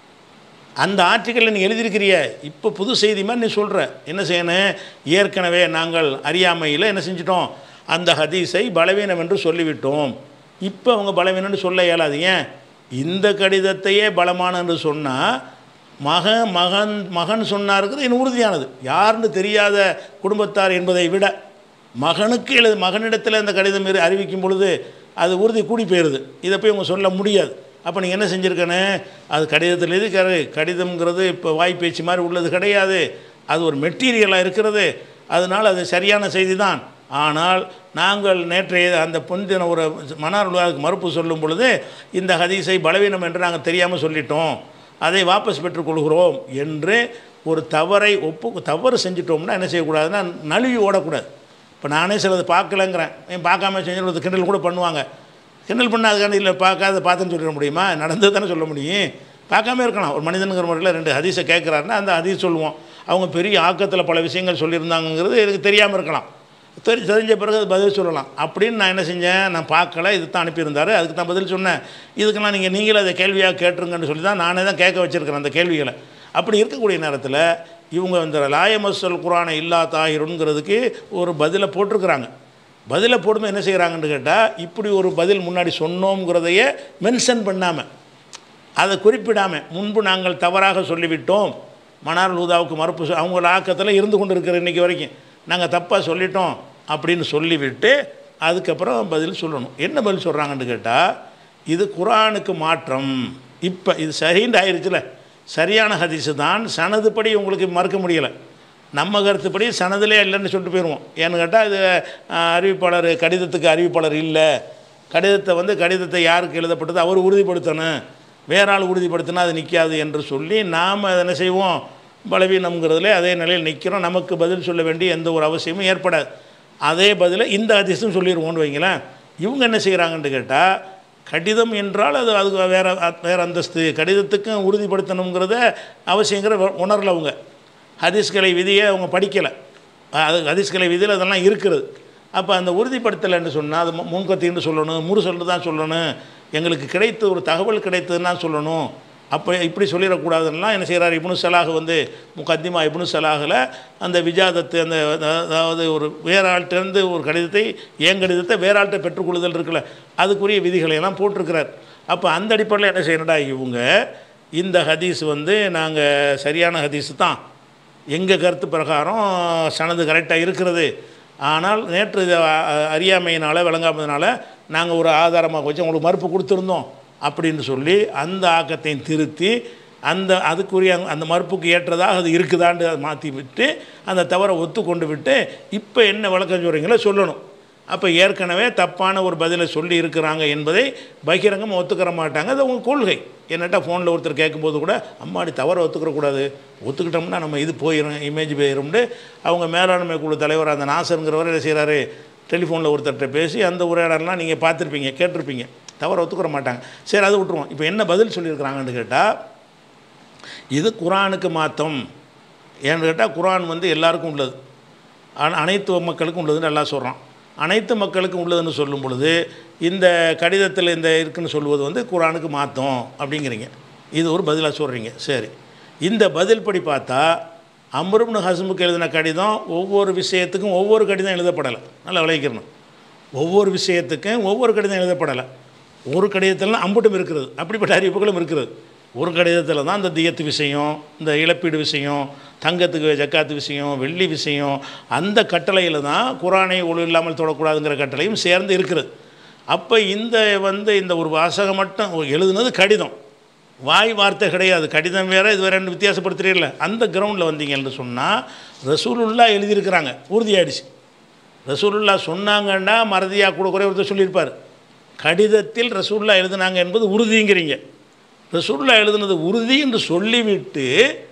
அந்த ஆர்டிக்கலில் நீ எழுதியிருக்கிறிய இப்போ புது செய்தி மாதிரி நீ சொல்கிற என்ன செய்யணும் ஏற்கனவே நாங்கள் அறியாமையில் என்ன செஞ்சிட்டோம் அந்த ஹதீஸை பலவீனம் என்று சொல்லிவிட்டோம் இப்போ அவங்க பலவீனம்னு சொல்ல இயலாது ஏன் இந்த கடிதத்தையே பலமான என்று சொன்னால் மகன் மகன் மகன் சொன்னாருங்கிறது இன்னும் உறுதியானது யாருன்னு தெரியாத குடும்பத்தார் என்பதை விட மகனுக்கு எழுது மகனிடத்தில் அந்த கடிதம் இரு- அறிவிக்கும் பொழுது அது உறுதி கூடி போயிடுது இதை போய் அவங்க சொல்ல முடியாது அப்போ நீங்கள் என்ன செஞ்சுருக்கனே அது கடிதத்தில் இருக்கிறது கடிதம்ங்கிறது இப்போ வாய் பேச்சு மாதிரி உள்ளது கிடையாது அது ஒரு மெட்டீரியலாக இருக்கிறது அதனால் அது சரியான செய்தி தான் ஆனால் நாங்கள் நேற்றைய அந்த பொந்தின ஒரு மனார் உலகாவுக்கு மறுப்பு சொல்லும் பொழுது இந்த ஹதீஸை பலவீனம் என்று நாங்கள் தெரியாமல் சொல்லிட்டோம் அதை வாபஸ் பெற்றுக்கொள்கிறோம் என்று ஒரு தவறை ஒப்பு தவறு செஞ்சிட்டோம்னா என்ன செய்யக்கூடாதுன்னா நழுவி ஓடக்கூடாது இப்போ நானே சிலது பார்க்கலங்கிறேன் ஏன் பார்க்காம செஞ்சு கிண்டல் கூட பண்ணுவாங்க கிண்டல் பண்ணாதுக்கான இல்லை பார்க்காத பார்த்துன்னு சொல்லிட முடியுமா நடந்தது தானே சொல்ல முடியும் பார்க்காம இருக்கலாம் ஒரு மனிதனுங்கிற முறையில் ரெண்டு ஹதீஸை கேட்குறாருன்னா அந்த ஹதீஸ் சொல்லுவோம் அவங்க பெரிய ஆக்கத்தில் பல விஷயங்கள் சொல்லியிருந்தாங்கங்கிறது எனக்கு தெரியாமல் இருக்கலாம் தெரி தெரிஞ்ச பிறகு அது பதில் சொல்லலாம் அப்படின்னு நான் என்ன செஞ்சேன் நான் பார்க்கல இது தான் அனுப்பியிருந்தாரு அதுக்கு தான் பதில் சொன்னேன் இதுக்கெல்லாம் நீங்கள் நீங்களே அதை கேள்வியாக கேட்டுருங்கன்னு சொல்லி தான் நானே தான் கேட்க வச்சுருக்கிறேன் அந்த கேள்விகளை அப்படி இருக்கக்கூடிய நேரத்தில் இவங்க இந்த லாயமசல் குரானை இல்லா தாயிருங்கிறதுக்கு ஒரு பதிலை போட்டிருக்கிறாங்க பதிலை போடும்போது என்ன செய்கிறாங்கன்னு கேட்டால் இப்படி ஒரு பதில் முன்னாடி சொன்னோங்கிறதையே மென்ஷன் பண்ணாமல் அதை குறிப்பிடாமல் முன்பு நாங்கள் தவறாக சொல்லிவிட்டோம் மணார் லூதாவுக்கு மறுப்பு சொ- அவங்கள ஆக்கத்தில் இருந்து கொண்டு இருக்கிற இன்றைக்கி வரைக்கும் நாங்கள் தப்பாக சொல்லிட்டோம் அப்படின்னு சொல்லிவிட்டு அதுக்கப்புறம் பதில் சொல்லணும் என்ன பதில் சொல்கிறாங்கன்னு கேட்டால் இது குரானுக்கு மாற்றம் இப்போ இது சரின்னு ஆயிடுச்சுல சரியான ஹதீஸு தான் சனதுப்படி உங்களுக்கு மறுக்க முடியலை நம்ம கருத்துப்படி சனதிலே இல்லைன்னு சொல்லிட்டு போயிடுவோம் ஏன்னு கேட்டால் இது அஹ், அறிவிப்பாளர் கடிதத்துக்கு அறிவிப்பாளர் இல்லை கடிதத்தை வந்து கடிதத்தை யாருக்கு எழுதப்பட்டது அவர் உறுதிப்படுத்தணும் வேற ஆள் உறுதிப்படுத்தினா அது நிற்காது என்று சொல்லி நாம் அதை என்ன செய்வோம் பலவீனம்ங்கிறதுல அதே நிலையில் நிற்கிறோம் நமக்கு பதில் சொல்ல வேண்டிய எந்த ஒரு அவசியமும் ஏற்படாது அதே பதிலை இந்த அதிசயம் சொல்லிடுவோம்னு வைங்களேன் இவங்க என்ன செய்கிறாங்கன்னு கேட்டால் கடிதம் என்றால் அது அது வேற வேற அந்தஸ்து கடிதத்துக்கும் உறுதிப்படுத்தணுங்கிறத அவசியங்கிற உணரல அவங்க ஹதீஸ்கலை விதியை அவங்க படிக்கலை அது ஹதீஸ்கலை விதியில் அதெல்லாம் இருக்கிறது அப்போ அந்த உறுதிப்படுத்தலைன்னு சொன்னால் அது மு- முன்கத்தின்னு சொல்லணும் முறுசல்னு தான் சொல்லணும் எங்களுக்கு கிடைத்த ஒரு தகவல் கிடைத்ததுன்னு தான் சொல்லணும் அப்போ இப்படி சொல்லிடக்கூடாதுன்னா என்ன செய்கிறார் இப்னு சலாஹ் வந்து முகத்திமா இப்னு சலாஹில் அந்த விஜாதத்து அந்த அதாவது ஒரு வேற ஆள்கிட்டேருந்து ஒரு கடிதத்தை என் கடிதத்தை வேற ஆள்கிட்ட பெற்றுக்கொள்ளுதல் இருக்குல்ல அதுக்குரிய விதிகளை எல்லாம் போட்டிருக்கிறார் அப்போ அந்த அடிப்படையில் என்ன செய்யணும்டா இவங்க இந்த ஹதீஸ் வந்து நாங்கள் சரியான ஹதீஸ் தான் எங்கள் கருத்து பிரகாரம் சனது கரெக்டாக இருக்கிறது ஆனால் நேற்று இதை அ- அறியாமையினால் விளங்காமதுனால நாங்கள் ஒரு ஆதாரமாக வச்சு உங்களுக்கு மறுப்பு கொடுத்துருந்தோம் அப்படின்னு சொல்லி அந்த ஆக்கத்தையும் திருத்தி அந்த அதுக்குரிய அந்த- அந்த மறுப்புக்கு ஏற்றதாக அது இருக்குதான்னு அதை மாற்றி விட்டு அந்த தவறை ஒத்துக்கொண்டு விட்டு இப்போ என்ன விளக்கம் சொல்கிறீங்களோ சொல்லணும் அப்போ ஏற்கனவே தப்பான ஒரு பதிலை சொல்லி இருக்கிறாங்க என்பதை பகிரங்கமாக ஒத்துக்கிற மாட்டாங்க அது அவங்க கொள்கை என்னட்டா ஃபோனில் ஒருத்தர் கேட்கும்போது கூட அம்மாடி தவறை ஒத்துக்கிறக்கூடாது ஒத்துக்கிட்டோம்னா நம்ம இது போயிடும் இமேஜ் போயிரும்னு அவங்க மேலாண்மை குழு தலைவர் அந்த நாசருங்கிறவர் என்ன செய்கிறாரு டெலிஃபோனில் ஒருத்தர்கிட்ட பேசி அந்த உரையாடலாம் நீங்கள் பார்த்துருப்பீங்க கேட்டிருப்பீங்க தவறை ஒத்துக்கிற மாட்டாங்க சரி அதை விட்டுருவோம் இப்போ என்ன பதில் சொல்லியிருக்கிறாங்கன்னு கேட்டால் இது குரானுக்கு மாத்தம் ஏன்னு கேட்டால் குரான் வந்து எல்லாருக்கும் உள்ளது அன- அனைத்து மக்களுக்கும் உள்ளதுன்னு எல்லாம் சொல்கிறான் அனைத்து மக்களுக்கும் உள்ளதுன்னு சொல்லும் பொழுது இந்த கடிதத்தில் இந்த இருக்குன்னு சொல்லுவது வந்து குரானுக்கு மாத்தம் அப்படிங்கிறீங்க இது ஒரு பதிலாக சொல்கிறீங்க சரி இந்த பதில் படி பார்த்தா அம்ருப்னு ஹசமுக்கு எழுதின கடிதம் ஒவ்வொரு விஷயத்துக்கும் ஒவ்வொரு கடிதம் எழுதப்படலை நல்லா விளைவிக்கிறணும் ஒவ்வொரு விஷயத்துக்கும் ஒவ்வொரு கடிதம் எழுதப்படலை ஒரு கடிதத்தில் அம்புட்டும் இருக்கிறது அப்படிப்பட்ட அறிவிப்புகளும் இருக்கிறது ஒரு கடிதத்தில் தான் இந்த தியத்து விஷயம் இந்த இழப்பீடு விஷயம் தங்கத்துக்கு ஜக்காத்து விஷயம் வெள்ளி விஷயம் அந்த கட்டளையில் தான் குரானை ஒழு இல்லாமல் தொடக்கூடாதுங்கிற கட்டளையும் சேர்ந்து இருக்கிறது அப்போ இந்த வந்து இந்த ஒரு வாசகம் மட்டும் எழுதுனது கடிதம் வாய் வார்த்தை கிடையாது கடிதம் வேறு இது வேறு ரெண்டு வித்தியாசப்படுத்துறீங்கள அந்த கிரவுண்டில் வந்தீங்கன்னு சொன்னால் ரசூலுல்லா எழுதியிருக்கிறாங்க உறுதியாயிடுச்சு ரசூலுல்லா சொன்னாங்கன்னா மறதியாக கூட குறை ஒருத்தர் சொல்லியிருப்பார் கடிதத்தில் ரசூலுல்லா எழுதுனாங்க என்பது உறுதிங்கிறீங்க ரசூலுல்லா எழுதுனது உறுதி என்று சொல்லிவிட்டு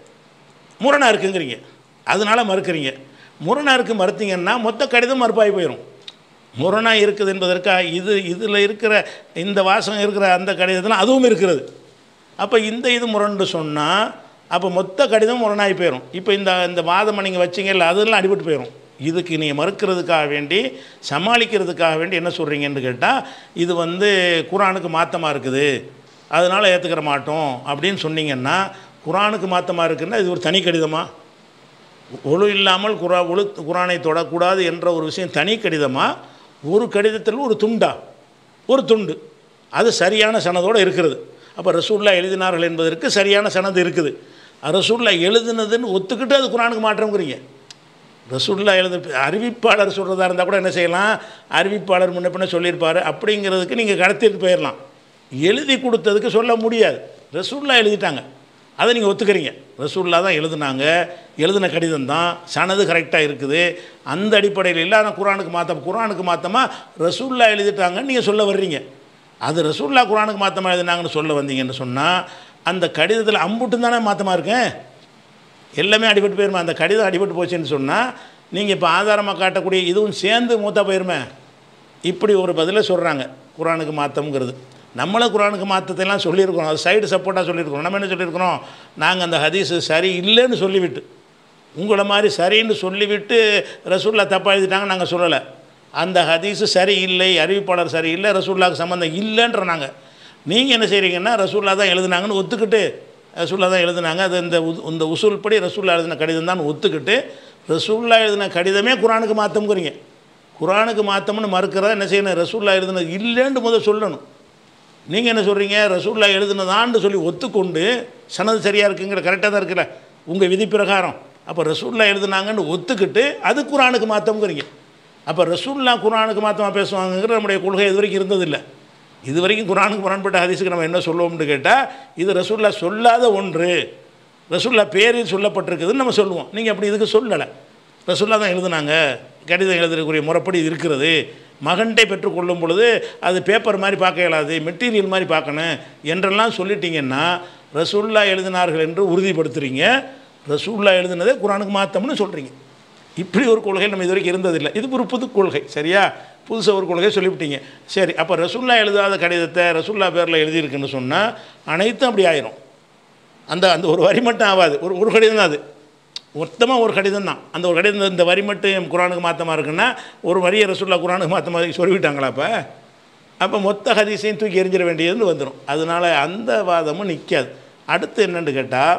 முரணா இருக்குங்கிறீங்க அதனால மறுக்கிறீங்க முரணா இருக்கு மறுத்தீங்கன்னா மொத்த கடிதம் மறுப்பாகி போயிடும் முரணா இருக்குது என்பதற்காக இது இதில் இருக்கிற இந்த வாசகம் இருக்கிற அந்த கடிதத்தில் அதுவும் இருக்கிறது அப்போ இந்த இது முரண்டு சொன்னால் அப்போ மொத்த கடிதம் முரணாகி போயிடும் இப்போ இந்த இந்த வாதம் நீங்கள் வச்சிங்கல்ல அதெல்லாம் அடிபட்டு போயிடும் இதுக்கு நீங்கள் மறுக்கிறதுக்காக வேண்டி சமாளிக்கிறதுக்காக வேண்டி என்ன சொல்கிறீங்கன்னு கேட்டால் இது வந்து குரானுக்கு மாற்றமாக இருக்குது அதனால் ஏற்றுக்கிற மாட்டோம் அப்படின்னு சொன்னீங்கன்னா குரானுக்கு மாற்றமாக இருக்குன்னா இது ஒரு தனி கடிதமா ஒழு இல்லாமல் குரா ஒழு குரானை தொடக்கூடாது என்ற ஒரு விஷயம் தனி கடிதமாக ஒரு கடிதத்தில் ஒரு துண்டா ஒரு துண்டு அது சரியான சனதோடு இருக்கிறது அப்போ ரசூல்லா எழுதினார்கள் என்பதற்கு சரியான சனது இருக்குது ரசூல்லா எழுதுனதுன்னு ஒத்துக்கிட்டு அது குரானுக்கு மாற்றம்ங்கிறீங்க ரசூல்லா எழுத அறிவிப்பாளர் சொல்கிறதா இருந்தால் கூட என்ன செய்யலாம் அறிவிப்பாளர் முன்ன பின்ன சொல்லியிருப்பார் அப்படிங்கிறதுக்கு நீங்கள் கடத்திட்டு போயிடலாம் எழுதி கொடுத்ததுக்கு சொல்ல முடியாது ரசூல்லா எழுதிட்டாங்க அதை நீங்கள் ஒத்துக்கிறீங்க ரசூல்லா தான் எழுதுனாங்க எழுதின கடிதம் தான் சனது கரெக்டாக இருக்குது அந்த அடிப்படையில் இல்லாத குரானுக்கு மாற்ற குரானுக்கு மாற்றமாக ரசூல்லா எழுதிட்டாங்கன்னு நீங்கள் சொல்ல வர்றீங்க அது ரசூல்லா குரானுக்கு மாற்றமாக எழுதினாங்கன்னு சொல்ல வந்தீங்கன்னு சொன்னால் அந்த கடிதத்தில் அம்புட்டும் தானே மாற்றமாக இருக்கேன் எல்லாமே அடிபட்டு போயிருமே அந்த கடிதம் அடிபட்டு போச்சுன்னு சொன்னால் நீங்கள் இப்போ ஆதாரமாக காட்டக்கூடிய இதுவும் சேர்ந்து மூத்தா போயிருமே இப்படி ஒரு பதிலை சொல்கிறாங்க குரானுக்கு மாற்றம்ங்கிறது நம்மளும் குரானுக்கு மாற்றத்தையெல்லாம் சொல்லியிருக்கிறோம் அது சைடு சப்போர்ட்டாக சொல்லியிருக்கிறோம் நம்ம என்ன சொல்லியிருக்கிறோம் நாங்கள் அந்த ஹதீஸு சரி இல்லைன்னு சொல்லிவிட்டு உங்களை மாதிரி சரின்னு சொல்லிவிட்டு ரசூல்லா தப்பாக எழுதிட்டாங்க நாங்கள் சொல்லலை அந்த ஹதீஸு சரி இல்லை அறிவிப்பாளர் சரி இல்லை ரசூல்லாவுக்கு சம்மந்தம் இல்லைன்ற நாங்கள் நீங்கள் என்ன செய்கிறீங்கன்னா ரசூல்லா தான் எழுதுனாங்கன்னு ஒத்துக்கிட்டு ரசூல்லா தான் எழுதுனாங்க அது இந்த உ- இந்த உசூல் படி ரசூல்லா எழுதின கடிதம் தான் ஒத்துக்கிட்டு ரசூல்லா எழுதின கடிதமே குரானுக்கு மாற்றம்ங்கிறீங்க குரானுக்கு மாற்றம்னு மறுக்கிறதா என்ன செய்யணும் ரசூல்லா எழுதுனது இல்லைன்னு முதல் சொல்லணும் நீங்கள் என்ன சொல்கிறீங்க ரசூல்லா எழுதுனதான்னு சொல்லி ஒத்துக்கொண்டு சனது சரியாக இருக்குங்கிற கரெக்டாக தான் இருக்குல்ல உங்கள் விதி பிரகாரம் அப்போ ரசூல்லா எழுதுனாங்கன்னு ஒத்துக்கிட்டு அது குரானுக்கு மாற்றம்ங்கிறீங்க அப்போ ரசூல்லா குரானுக்கு மாற்றமாக பேசுவாங்கங்கிற நம்முடைய கொள்கை இது வரைக்கும் இருந்ததில்லை இது வரைக்கும் குரானுக்கு முரண்பட்ட ஹதீஸுக்கு நம்ம என்ன சொல்லுவோம்னு கேட்டால் இது ரசூல்லா சொல்லாத ஒன்று ரசூல்லா பேரில் சொல்லப்பட்டிருக்குதுன்னு நம்ம சொல்லுவோம் நீங்கள் அப்படி இதுக்கு சொல்லலை ரசூல்லா தான் எழுதுனாங்க கடிதம் எழுதக்கூடிய முறைப்படி இது இருக்கிறது மகன்கிட்டே பெற்றுக்கொள்ளும் பொழுது அது பேப்பர் மாதிரி பார்க்க இயலாது மெட்டீரியல் மாதிரி பார்க்கணும் என்றெல்லாம் சொல்லிட்டீங்கன்னா ரசூல்லா எழுதினார்கள் என்று உறுதிப்படுத்துறீங்க ரசூல்லா எழுதினதே குரானுக்கு மாற்றம்னு சொல்கிறீங்க இப்படி ஒரு கொள்கை நம்ம இது வரைக்கும் இருந்ததில்லை இது ஒரு புது கொள்கை சரியா புதுசாக ஒரு கொள்கை சொல்லிவிட்டீங்க சரி அப்போ ரசூல்லா எழுதாத கடிதத்தை ரசூல்லா பேரில் எழுதியிருக்குன்னு சொன்னால் அனைத்தும் அப்படி ஆயிரும் அந்த அந்த ஒரு வரி மட்டும் ஆகாது ஒரு ஒரு கடிதம் தான் அது மொத்தமாக ஒரு கடிதம் தான் அந்த ஒரு கடிதம் இந்த வரி மட்டும் குரானுக்கு மாற்றமாக இருக்குன்னா ஒரு வரியை ரசூல்லா குரானுக்கு மாற்ற மாதிரி சொல்லிவிட்டாங்களா அப்போ அப்போ மொத்த ஹதீஸையும் தூக்கி எறிஞ்சிட வேண்டியதுன்னு வந்துடும் அதனால் அந்த வாதமும் நிற்காது அடுத்து என்னன்னு கேட்டால்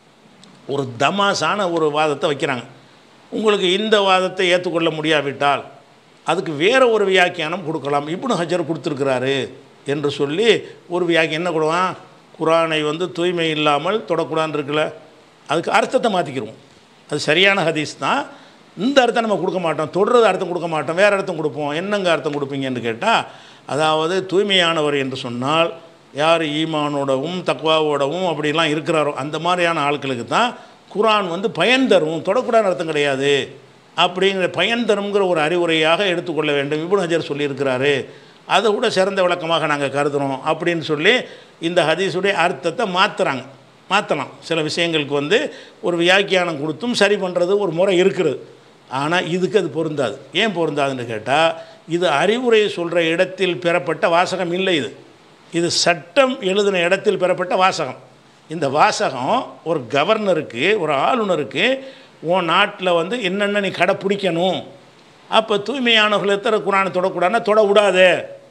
ஒரு தமாசான ஒரு வாதத்தை வைக்கிறாங்க உங்களுக்கு இந்த வாதத்தை ஏற்றுக்கொள்ள முடியாவிட்டால் அதுக்கு வேறு ஒரு வியாக்கியானம் கொடுக்கலாம் இப்னு ஹஜர் கொடுத்துருக்கிறாரு என்று சொல்லி ஒரு வியாக்கியம் என்ன கொடுவான் குரானை வந்து தூய்மை இல்லாமல் தொடக்கூடாதுன்னு இருக்குல்ல அதுக்கு அர்த்தத்தை மாற்றிக்கிறோம் அது சரியான ஹதீஸ் தான் இந்த அர்த்தம் நம்ம கொடுக்க மாட்டோம் தொடர்றது அர்த்தம் கொடுக்க மாட்டோம் வேறு அர்த்தம் கொடுப்போம் என்னங்க அர்த்தம் கொடுப்பீங்கன்னு கேட்டால் அதாவது தூய்மையானவர் என்று சொன்னால் யார் ஈமானோடவும் தக்வாவோடவும் அப்படிலாம் இருக்கிறாரோ அந்த மாதிரியான ஆட்களுக்கு தான் குரான் வந்து பயன் தரும் தொடக்கூடாத அர்த்தம் கிடையாது அப்படிங்கிற பயன் தருங்கிற ஒரு அறிவுரையாக எடுத்துக்கொள்ள வேண்டும் இப்னு ஹஜர் சொல்லியிருக்கிறாரு அதை கூட சிறந்த விளக்கமாக நாங்கள் கருதுகிறோம் அப்படின்னு சொல்லி இந்த ஹதீஸுடைய அர்த்தத்தை மாற்றுறாங்க மாற்றலாம் சில விஷயங்களுக்கு வந்து ஒரு வியாக்கியானம் கொடுத்தும் சரி பண்ணுறது ஒரு முறை இருக்கிறது ஆனால் இதுக்கு அது பொருந்தாது ஏன் பொருந்தாதுன்னு கேட்டால் இது அறிவுரை சொல்கிற இடத்தில் பெறப்பட்ட வாசகம் இல்லை இது இது சட்டம் எழுதின இடத்தில் பெறப்பட்ட வாசகம் இந்த வாசகம் ஒரு கவர்னருக்கு ஒரு ஆளுநருக்கு உன் நாட்டில் வந்து என்னென்ன நீ கடைப்பிடிக்கணும் அப்போ தூய்மையானவர்களை தர குரானை தொடக்கூடாதுன்னா தொட விடாதே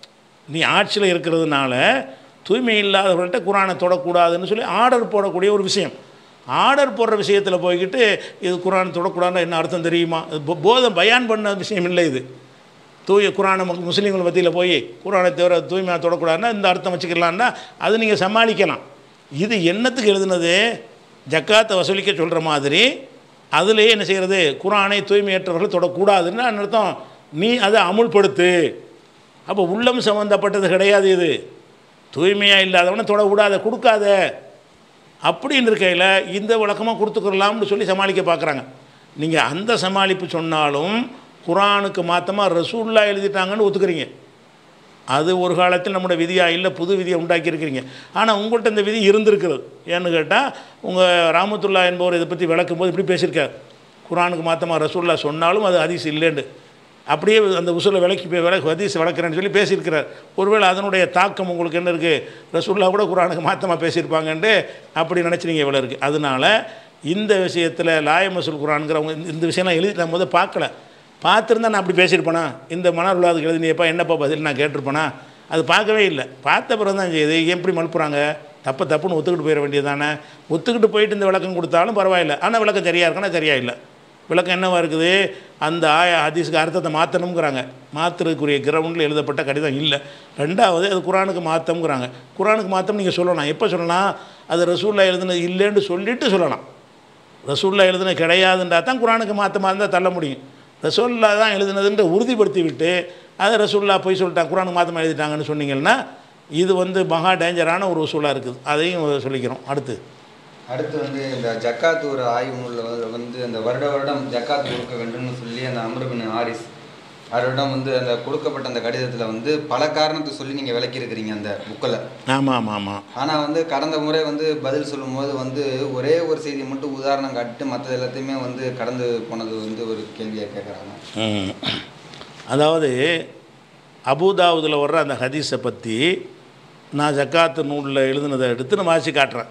நீ ஆட்சியில் இருக்கிறதுனால தூய்மை இல்லாதவர்கள்ட்ட குரானை தொடக்கூடாதுன்னு சொல்லி ஆர்டர் போடக்கூடிய ஒரு விஷயம் ஆர்டர் போடுற விஷயத்தில் போய்கிட்டு இது குரான் தொடக்கூடாதுன்னா என்ன அர்த்தம் தெரியுமா இது போ- போதம் பயான் பண்ண விஷயம் இல்லை இது தூய குரானை மு- முஸ்லீம்கள் மத்தியில் போய் குரானை தவிர தூய்மையாக தொடக்கூடாதுன்னா இந்த அர்த்தம் வச்சுக்கலான்னா அது நீங்கள் சமாளிக்கலாம் இது என்னத்துக்கு எழுதுனது ஜக்காத்தை வசூலிக்க சொல்கிற மாதிரி அதுலேயே என்ன செய்கிறது குரானை தூய்மையற்றவர்கள் தொடக்கூடாதுன்னு அர்த்தம் நீ அதை அமுல்படுத்து அப்போ உள்ளம் சம்மந்தப்பட்டது கிடையாது இது தூய்மையாக இல்லாதவனை தொடக்கூடாத கொடுக்காத அப்படின்னு இருக்கையில் இந்த விளக்கமாக கொடுத்துக்கிறலாம்னு சொல்லி சமாளிக்க பார்க்குறாங்க நீங்கள் அந்த சமாளிப்பு சொன்னாலும் குரானுக்கு மாற்றமாக ரசூல்லா எழுதிட்டாங்கன்னு ஒத்துக்கிறீங்க அது ஒரு காலத்தில் நம்முடைய விதியாக இல்லை புது விதியை உண்டாக்கியிருக்கிறீங்க ஆனால் உங்கள்கிட்ட இந்த விதி இருந்திருக்கிறது ஏன்னு கேட்டால் உங்கள் ராமத்துல்லா என்பவர் இதை பற்றி விளக்கும் போது இப்படி பேசியிருக்கார் குரானுக்கு மாற்றமாக ரசூல்லா சொன்னாலும் அது ஹதீஸ் இல்லைன்னு அப்படியே அந்த உசூலை விளக்கி போய் விளக்கு ஹதீஸ் விளக்குறேன்னு சொல்லி பேசியிருக்கிறார் ஒருவேளை அதனுடைய தாக்கம் உங்களுக்கு என்ன இருக்குது ரசூல்லா கூட குரானுக்கு மாற்றமாக பேசியிருப்பாங்கன்ட்டு அப்படி நினச்சிருங்க இவ்வளோ இருக்குது அதனால் இந்த விஷயத்தில் லாய மசூல் குரான்கிறவங்க இந்த- இந்த விஷயம்லாம் எழுதி நான் முதல் பார்க்கல பார்த்துருந்தா நான் அப்படி பேசியிருப்பேனா இந்த மணல் உள்ளாதுக்கு எழுதினியப்பா என்னப்பா பதில் நான் கேட்டிருப்பேனா அது பார்க்கவே இல்லை பார்த்த பிறகு தான் செய்யுது எப்படி மழுப்புறாங்க தப்பு தப்புன்னு ஒத்துக்கிட்டு போயிட வேண்டியதானே ஒத்துக்கிட்டு போயிட்டு இந்த விளக்கம் கொடுத்தாலும் பரவாயில்லை ஆனால் விளக்கம் சரியாக இருக்குன்னா சரியா இல்லை விளக்கம் என்னவா இருக்குது அந்த ஆய ஹதீஸுக்கு அர்த்தத்தை மாற்றணுங்கிறாங்க மாற்றுறதுக்குரிய கிரவுண்டில் எழுதப்பட்ட கடிதம் இல்லை ரெண்டாவது அது குரானுக்கு மாற்றம்ங்கிறாங்க குரானுக்கு மாற்றம் நீங்கள் சொல்லலாம் எப்போ சொல்லலாம் அது ரசூல்லா எழுதுனது இல்லைன்னு சொல்லிட்டு சொல்லலாம் ரசூல்லா எழுதுனது கிடையாதுன்றா தான் குரானுக்கு மாற்றமாக இருந்தால் தள்ள முடியும் ரசூல்லா தான் எழுதுனதுன்ற உறுதிப்படுத்தி விட்டு அதை ரசூல்லா போய் சொல்லிட்டாங்க குரானுக்கு மாற்றமாக எழுதிட்டாங்கன்னு சொன்னீங்கன்னா இது வந்து மகா டேஞ்சரான ஒரு உசூலாக இருக்குது அதையும் சொல்லிக்கிறோம் அடுத்து அடுத்து வந்து இந்த ஜக்காத் ஒரு ஆய்வு நூலில் வந்து அந்த வருட வருடம் ஜக்காத் கொடுக்க வேண்டும்னு சொல்லி அந்த அமருபின் ஹாரிஸ் அவரிடம் வந்து அந்த கொடுக்கப்பட்ட அந்த கடிதத்தில் வந்து பல காரணத்தை சொல்லி நீங்கள் விளக்கியிருக்கிறீங்க அந்த புக்கில் ஆமாம் ஆமாம் ஆமாம் ஆனால் வந்து கடந்த முறை வந்து பதில் சொல்லும்போது வந்து ஒரே ஒரு செய்தி மட்டும் உதாரணம் காட்டிட்டு மற்ற எல்லாத்தையுமே வந்து கடந்து போனது வந்து ஒரு கேள்வியாக கேட்குறாங்க ம். அதாவது அபுதாவுதில் வர்ற அந்த ஹதீஸை பற்றி நான் ஜக்காத்து நூலில் எழுதுனதை எடுத்து நான் வாசி காட்டுறேன்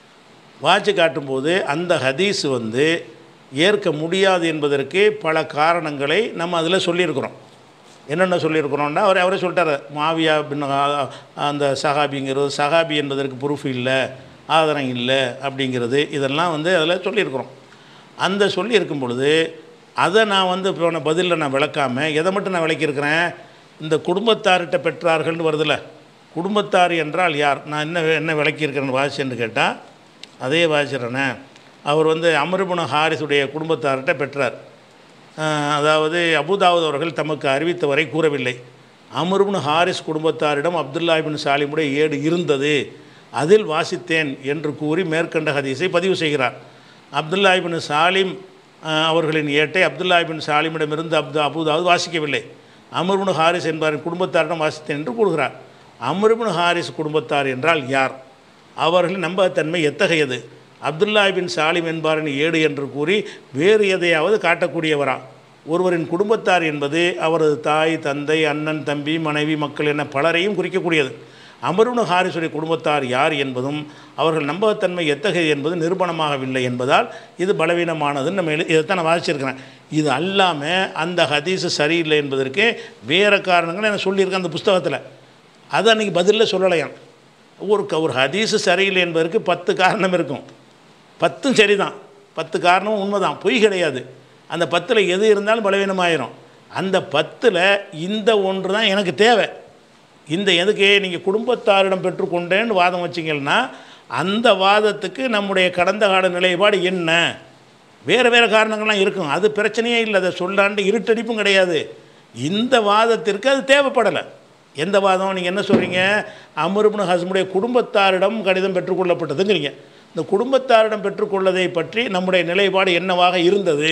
வாசி காட்டும்போது அந்த ஹதீஸ் வந்து ஏற்க முடியாது என்பதற்கு பல காரணங்களை நம்ம அதில் சொல்லியிருக்கிறோம் என்னென்ன சொல்லியிருக்கிறோம்னா அவர் அவரே சொல்லிட்டாரு மாவியா பின் ஆ- அந்த சஹாபிங்கிறது சஹாபி என்பதற்கு ப்ரூஃப் இல்லை ஆதாரம் இல்லை அப்படிங்கிறது இதெல்லாம் வந்து அதில் சொல்லியிருக்கிறோம் அந்த சொல்லியிருக்கும் பொழுது அதை நான் வந்து போன பதிலில் நான் விளக்காமல் எதை மட்டும் நான் விளக்கியிருக்கிறேன் இந்த குடும்பத்தார்கிட்ட பெற்றார்கள்னு வருதுல்ல குடும்பத்தார் என்றால் யார் நான் என்ன என்ன விளக்கியிருக்கிறேன்னு வாசின்னு கேட்டால் அதே வாசிக்கிறேனே அவர் வந்து அமருபுன ஹாரிஸுடைய குடும்பத்தார்கிட்ட பெற்றார் அஹ், அதாவது அபுதாவுத் அவர்கள் தமக்கு அறிவித்தவரை கூறவில்லை அமருபுன் ஹாரிஸ் குடும்பத்தாரிடம் அப்துல்லா பின் சாலிமுடைய ஏடு இருந்தது அதில் வாசித்தேன் என்று கூறி மேற்கண்ட ஹதீஸை பதிவு செய்கிறார் அப்துல்லா பின் சாலிம் அஹ், அவர்களின் ஏட்டை அப்துல்லா பின் சாலிமிடமிருந்து அப்து அபுதாவுத் வாசிக்கவில்லை அமருபுன் ஹாரிஸ் என்பாரின் குடும்பத்தாரிடம் வாசித்தேன் என்று கூறுகிறார் அமருபுன் ஹாரிஸ் குடும்பத்தார் என்றால் யார் அவர்களின் நம்பகத்தன்மை எத்தகையது அப்துல்லா பின் சாலிம் என்பாரின் ஏடு என்று கூறி வேறு எதையாவது காட்டக்கூடியவரா ஒருவரின் குடும்பத்தார் என்பது அவரது தாய் தந்தை அண்ணன் தம்பி மனைவி மக்கள் என பலரையும் குறிக்கக்கூடியது அமருணு ஹாரிசுடைய குடும்பத்தார் யார் என்பதும் அவர்கள் நம்பகத்தன்மை எத்தகையது என்பது நிரூபணமாகவில்லை என்பதால் இது பலவீனமானதுன்னு நம்ம எழு இதைத்தான் நான் வாசிச்சிருக்கிறேன் இது அல்லாமல் அந்த ஹதீஸு சரியில்லை என்பதற்கு வேறு காரணங்களை நான் சொல்லியிருக்கேன் அந்த புஸ்தகத்தில் அதை அன்றைக்கி பதிலில் சொல்லலையாம் ஒரு க- ஒரு ஹதீஸு சரியில்லை என்பதற்கு பத்து காரணம் இருக்கும் பத்தும் சரிதான் பத்து காரணமும் உண்மைதான் பொய் கிடையாது அந்த பத்தில் எது இருந்தாலும் பலவீனமாயிரும் அந்த பத்தில் இந்த ஒன்று தான் எனக்கு தேவை இந்த எதுக்கு நீங்கள் குடும்பத்தாரிடம் பெற்றுக்கொண்டேன்னு வாதம் வச்சிங்கன்னா அந்த வாதத்துக்கு நம்முடைய கடந்த கால நிலைப்பாடு என்ன வேறு வேறு காரணங்கள்லாம் இருக்கும் அது பிரச்சனையே இல்லை அதை சொல்லாண்டு இருட்டடிப்பும் கிடையாது இந்த வாதத்திற்கு அது தேவைப்படலை எந்த வாதம் நீங்கள் என்ன சொல்கிறீங்க அமருபுன் ஹஸ்முடைய குடும்பத்தாரிடம் கடிதம் பெற்றுக்கொள்ளப்பட்டதுங்கிறீங்க இந்த குடும்பத்தாரிடம் பெற்றுக்கொள்ளதை பற்றி நம்முடைய நிலைப்பாடு என்னவாக இருந்தது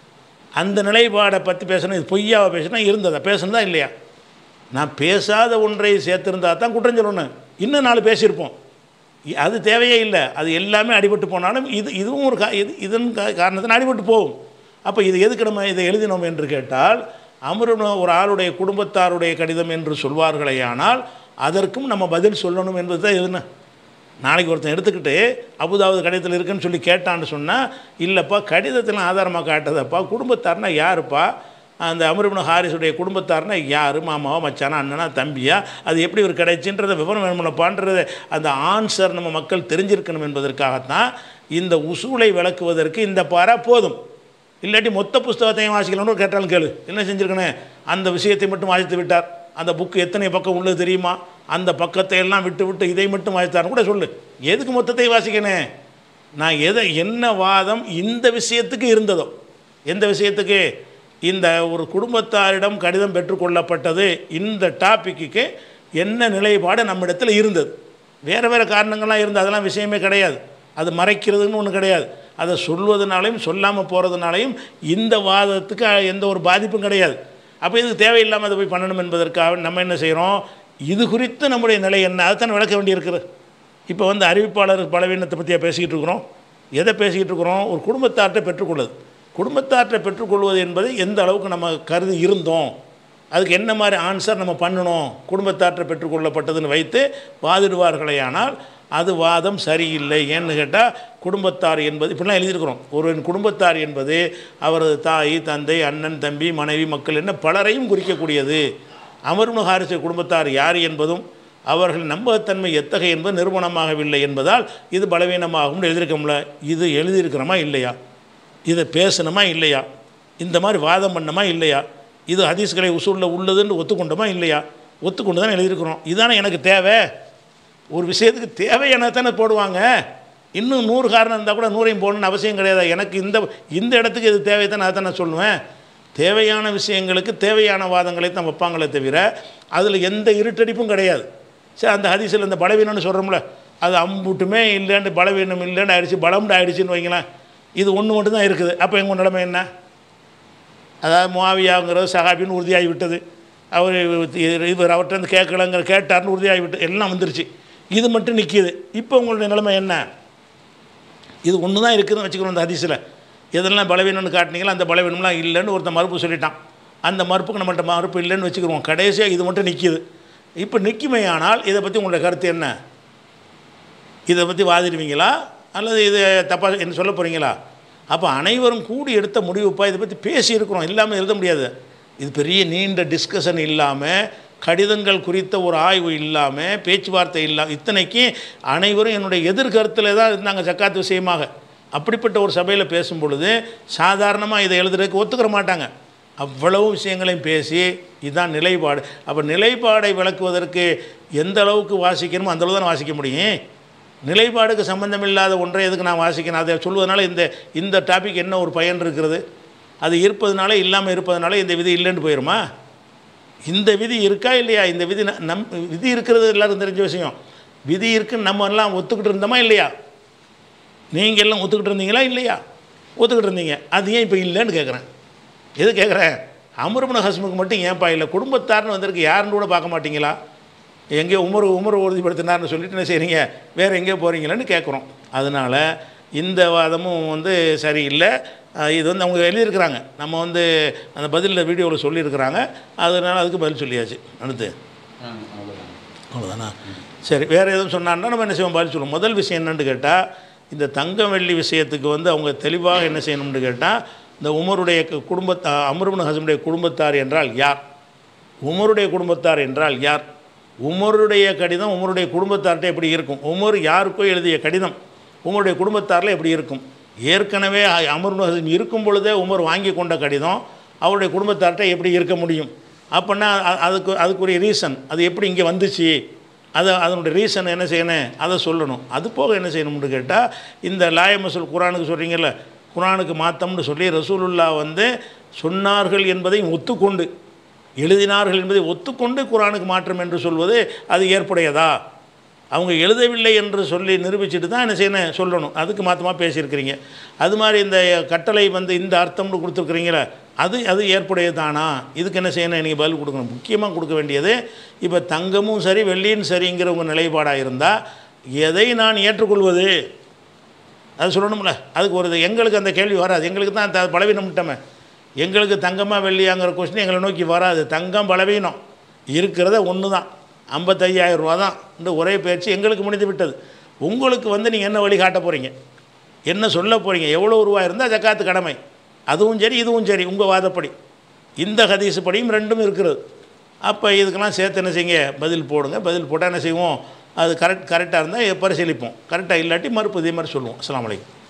அந்த நிலைப்பாடை பற்றி பேசணும் இது பொய்யாவை பேசினா இருந்ததா பேசணுதா இல்லையா நான் பேசாத ஒன்றை சேர்த்திருந்தா தான் குற்றம் சொல்லணும் இன்னும் நாலு பேசியிருப்போம் இ- அது தேவையே இல்லை அது எல்லாமே அடிபட்டு போனாலும் இது இதுவும் ஒரு கா இது இதன் கா- காரணத்தினால் அடிபட்டு போகும் அப்போ இது எதுக்கு நம்ம இதை எழுதினோம் என்று கேட்டால் அமருன ஒரு ஆளுடைய குடும்பத்தாருடைய கடிதம் என்று சொல்வார்களேயானால் அதற்கும் நம்ம பதில் சொல்லணும் என்பது தான் எதுன்னு நாளைக்கு ஒருத்தன் எடுத்துக்கிட்டு அபுதாவது கடிதத்தில் இருக்குன்னு சொல்லி கேட்டான்னு சொன்னால் இல்லைப்பா கடிதத்தில் ஆதாரமாக காட்டுதப்பா குடும்பத்தார்னா யாருப்பா அந்த அமருபுன ஹாரிஸுடைய குடும்பத்தார்னா யார் மாமாவா மச்சானா அண்ணனா தம்பியா அது எப்படி ஒரு கிடைச்சுன்றத விவரம் வேணுமனப்பான்றது அந்த ஆன்சர் நம்ம மக்கள் தெரிஞ்சிருக்கணும் என்பதற்காகத்தான் இந்த உசூலை விளக்குவதற்கு இந்த பாரா போதும் இல்லாட்டி மொத்த புஸ்தகத்தையும் வாசிக்கலாம்னு கேட்டாலும் கேளு என்ன செஞ்சுருக்கணும் அந்த விஷயத்தை மட்டும் வாசித்து விட்டார் அந்த புக்கு எத்தனை பக்கம் உள்ளது தெரியுமா அந்த பக்கத்தை எல்லாம் விட்டு விட்டு இதை மட்டும் வாசித்தார்னு கூட சொல்லு எதுக்கு மொத்தத்தை வாசிக்கணும் நான் எதை என்ன வாதம் இந்த விஷயத்துக்கு இருந்ததோ எந்த விஷயத்துக்கு இந்த ஒரு குடும்பத்தாரிடம் கடிதம் பெற்றுக்கொள்ளப்பட்டது இந்த டாப்பிக்கு என்ன நிலைப்பாடு நம்மிடத்தில் இருந்தது வேறு வேறு காரணங்கள்லாம் இருந்து அதெல்லாம் விஷயமே கிடையாது அது மறைக்கிறதுன்னு ஒன்று கிடையாது அதை சொல்வதனாலையும் சொல்லாமல் போகிறதுனாலையும் இந்த வாதத்துக்கு எந்த ஒரு பாதிப்பும் கிடையாது அப்போ இதுக்கு தேவையில்லாமல் அதை போய் பண்ணணும் என்பதற்காக நம்ம என்ன செய்கிறோம் இது குறித்து நம்முடைய நிலை என்ன அதைத்தான் விளக்க வேண்டியிருக்குது இப்போ வந்து அறிவிப்பாளர் பலவீனத்தை பற்றியா பேசிக்கிட்டு இருக்கிறோம் எதை பேசிக்கிட்டு இருக்கிறோம் ஒரு குடும்பத்தார்ட்ட பெற்றுக்கொள்ளுது குடும்பத்தார்ட்ட பெற்றுக்கொள்வது என்பது எந்த அளவுக்கு நம்ம கருதி இருந்தோம் அதுக்கு என்ன மாதிரி ஆன்சர் நம்ம பண்ணணும் குடும்பத்தாற்ற பெற்றுக்கொள்ளப்பட்டதுன்னு வைத்து வாதிடுவார்களேயானால் அது வாதம் சரியில்லை ஏன்னு கேட்டால் குடும்பத்தார் என்பது இப்படிலாம் எழுதியிருக்கிறோம் ஒருவன் குடும்பத்தார் என்பது அவரது தாய் தந்தை அண்ணன் தம்பி மனைவி மக்கள் என்ன பலரையும் குறிக்கக்கூடியது அமர்னு ஹாரிசு குடும்பத்தார் யார் என்பதும் அவர்கள் நம்பகத்தன்மை எத்தகைய என்பது நிறுவனமாகவில்லை என்பதால் இது பலவீனமாகும்னு எழுதியிருக்கோம்ல இது எழுதியிருக்கிறோமா இல்லையா இதை பேசணுமா இல்லையா இந்த மாதிரி வாதம் பண்ணமா இல்லையா இது ஹதீஸ்களை உசூலில் உள்ளதுன்னு ஒத்துக்கொண்டோமா இல்லையா ஒத்துக்கொண்டு தான் எழுதியிருக்கிறோம் இதுதானே எனக்கு தேவை ஒரு விஷயத்துக்கு தேவையான தானே போடுவாங்க இன்னும் நூறு காரணம் இருந்தால் கூட நூறையும் போடணும்னு அவசியம் கிடையாது எனக்கு இந்த இந்த இடத்துக்கு இது தேவை தான் அதை நான் சொல்லுவேன் தேவையான விஷயங்களுக்கு தேவையான வாதங்களை தான் வைப்பாங்களே தவிர அதில் எந்த இருட்டடிப்பும் கிடையாது சரி அந்த ஹதீஸில் இந்த பலவீனம்னு சொல்கிறோம்ல அது அம்புட்டுமே இல்லைன்னு பலவீனம் இல்லைன்னு ஆயிடுச்சு பலம்னு ஆயிடுச்சுன்னு வைங்களேன் இது ஒன்று மட்டும் தான் இருக்குது அப்போ எங்கள் நிலைமை என்ன அதாவது முவாவியாங்கிறது சஹாபின்னு உறுதியாகி விட்டது அவர் இவர் அவர்கிட்ட வந்து கேட்கலங்கிற கேட்டார்னு உறுதியாகி விட்டு எல்லாம் வந்துருச்சு இது மட்டும் நிற்கிது இப்போ உங்களுடைய நிலைமை என்ன இது ஒன்று தான் இருக்குதுன்னு வச்சுக்கிறோம் இந்த ஹதீஸில் எதெல்லாம் பலவீனம்னு காட்டினீங்களோ அந்த பலவீனம்லாம் இல்லைன்னு ஒருத்தன் மறுப்பு சொல்லிட்டான் அந்த மறுப்புக்கு நம்மகிட்ட மறுப்பு இல்லைன்னு வச்சுக்கிறோம் கடைசியாக இது மட்டும் நிற்கிது இப்போ நிற்குமையானால் இதை பற்றி உங்களுடைய கருத்து என்ன இதை பற்றி வாதிடுவீங்களா அல்லது இது தப்பாக என்ன சொல்ல போகிறீங்களா அப்போ அனைவரும் கூடி எடுத்த முடிவுப்பா இதை பற்றி பேசியிருக்கிறோம் இல்லாமல் எழுத முடியாது இது பெரிய நீண்ட டிஸ்கஷன் இல்லாமல் கடிதங்கள் குறித்த ஒரு ஆய்வு இல்லாமல் பேச்சுவார்த்தை இல்லாமல் இத்தனைக்கு அனைவரும் என்னுடைய எதிர்கருத்தில் தான் இருந்தாங்க ஜக்காத்து விஷயமாக அப்படிப்பட்ட ஒரு சபையில் பேசும் பொழுது சாதாரணமாக இதை எழுதுறதுக்கு ஒத்துக்கிற மாட்டாங்க அவ்வளவு விஷயங்களையும் பேசி இதுதான் நிலைப்பாடு அப்போ நிலைப்பாடை விளக்குவதற்கு எந்த அளவுக்கு வாசிக்கணுமோ அந்த அளவு தான் வாசிக்க முடியும் நிலைப்பாடுக்கு சம்பந்தமில்லாத ஒன்றை எதுக்கு நான் வாசிக்கணும் அதை சொல்வதனால இந்த இந்த டாபிக் என்ன ஒரு பயன் இருக்கிறது அது இருப்பதனால இல்லாமல் இருப்பதனால இந்த விதி இல்லைன்னு போயிடுமா இந்த விதி இருக்கா இல்லையா இந்த விதி ந- நம் விதி இருக்கிறது எல்லாரும் தெரிஞ்ச விஷயம் விதி இருக்குன்னு நம்ம எல்லாம் ஒத்துக்கிட்டு இருந்தோமா இல்லையா நீங்கள் எல்லாம் ஒத்துக்கிட்டு இருந்தீங்களா இல்லையா ஒத்துக்கிட்டு இருந்தீங்க அது ஏன் இப்போ இல்லைன்னு கேட்குறேன் எது கேட்குறேன் அமருமன ஹஸ்முக்கு மட்டும் ஏன்ப்பா இல்லை குடும்பத்தார்னு வந்திருக்கு யாருன்னு கூட பார்க்க மாட்டீங்களா எங்கேயோ உமர் உமர் உறுதிப்படுத்தினார்னு சொல்லிட்டு என்ன செய்கிறீங்க வேறு எங்கேயோ போகிறீங்களான்னு கேட்குறோம் அதனால் இந்த வாதமும் வந்து சரியில்லை அஹ் இது வந்து அவங்க எழுதியிருக்கிறாங்க நம்ம வந்து அந்த பதிலில் வீடியோவில் சொல்லியிருக்கிறாங்க அதனால் அதுக்கு பதில் சொல்லியாச்சு அடுத்து ஆ, அவ்வளவுதான் அவ்வளோதானா சரி வேறு எதுவும் சொன்னான்னா நம்ம என்ன செய்வோம் பதில் சொல்லுவோம் முதல் விஷயம் என்னன்னு கேட்டால் இந்த தங்கம் வெள்ளி விஷயத்துக்கு வந்து அவங்க தெளிவாக என்ன செய்யணும்னு கேட்டால் இந்த உமருடைய கு- குடும்பத்தா அமருபன் ஹசனுடைய குடும்பத்தார் என்றால் யார் உமருடைய குடும்பத்தார் என்றால் யார் உமருடைய கடிதம் உமருடைய குடும்பத்தார்கிட்ட எப்படி இருக்கும் உமர் யாருக்கோ எழுதிய கடிதம் உமருடைய குடும்பத்தாரில் எப்படி இருக்கும் ஏற்கனவே அமருபன் ஹசன் இருக்கும் பொழுதே உமர் வாங்கி கொண்ட கடிதம் அவருடைய குடும்பத்தார்கிட்ட எப்படி இருக்க முடியும் அப்படின்னா அ- அதுக்கு அதுக்குரிய ரீசன் அது எப்படி இங்கே வந்துச்சு அதை அதனுடைய ரீசன் என்ன செய்யணும் அதை சொல்லணும் அது போக என்ன செய்யணும்னு கேட்டால் இந்த லாய மசூல் குரானுக்கு சொல்கிறீங்கல்ல குரானுக்கு மாத்தம்னு சொல்லி ரசூலுல்லா வந்து சொன்னார்கள் என்பதையும் ஒத்துக்கொண்டு எழுதினார்கள் என்பதை ஒத்துக்கொண்டு குரானுக்கு மாற்றம் என்று சொல்வது அது ஏற்புடையதா அவங்க எழுதவில்லை என்று சொல்லி நிரூபிச்சுட்டு தான் என்ன செய்யணும் சொல்லணும் அதுக்கு மாற்றமாக பேசியிருக்கிறீங்க அது மாதிரி இந்த கட்டளை வந்து இந்த அர்த்தம்னு கொடுத்துருக்குறீங்களே அது அது ஏற்புடையதானா இதுக்கு என்ன செய்யணும் நீங்கள் பதில் கொடுக்கணும் முக்கியமாக கொடுக்க வேண்டியது இப்போ தங்கமும் சரி வெள்ளியும் சரிங்கிற உங்கள் நிலைப்பாடாக இருந்தால் எதை நான் ஏற்றுக்கொள்வது அது சொல்லணும்ல அதுக்கு ஒரு இது எங்களுக்கு அந்த கேள்வி வராது எங்களுக்கு தான் த பலவீனம் விட்டோமே எங்களுக்கு தங்கமாக வெள்ளியாங்கிற கொஸ்டின் எங்களை நோக்கி வராது தங்கம் பலவீனம் இருக்கிறத ஒன்று தான் ஐம்பத்தையாயிரம் ரூபா தான் இந்த ஒரே பயிற்சி எங்களுக்கு முடிந்து விட்டது உங்களுக்கு வந்து நீங்கள் என்ன வழி காட்ட போகிறீங்க என்ன சொல்ல போகிறீங்க எவ்வளோ ரூபா இருந்தால் ஜக்காத்து கடமை அதுவும் சரி இதுவும் சரி உங்கள் வாதப்படி இந்த ஹதீஸ் படியும் ரெண்டும் இருக்கிறது அப்போ இதுக்கெல்லாம் சேர்த்து என்ன செய்யுங்க பதில் போடுங்க பதில் போட்டால் என்ன செய்வோம் அது கரெக்ட் கரெக்டாக இருந்தால் பரிசீலிப்போம் கரெக்டாக இல்லாட்டி மறுப்பு இதே மாதிரி சொல்லுவோம் அஸ்ஸலாமு அலைக்கும்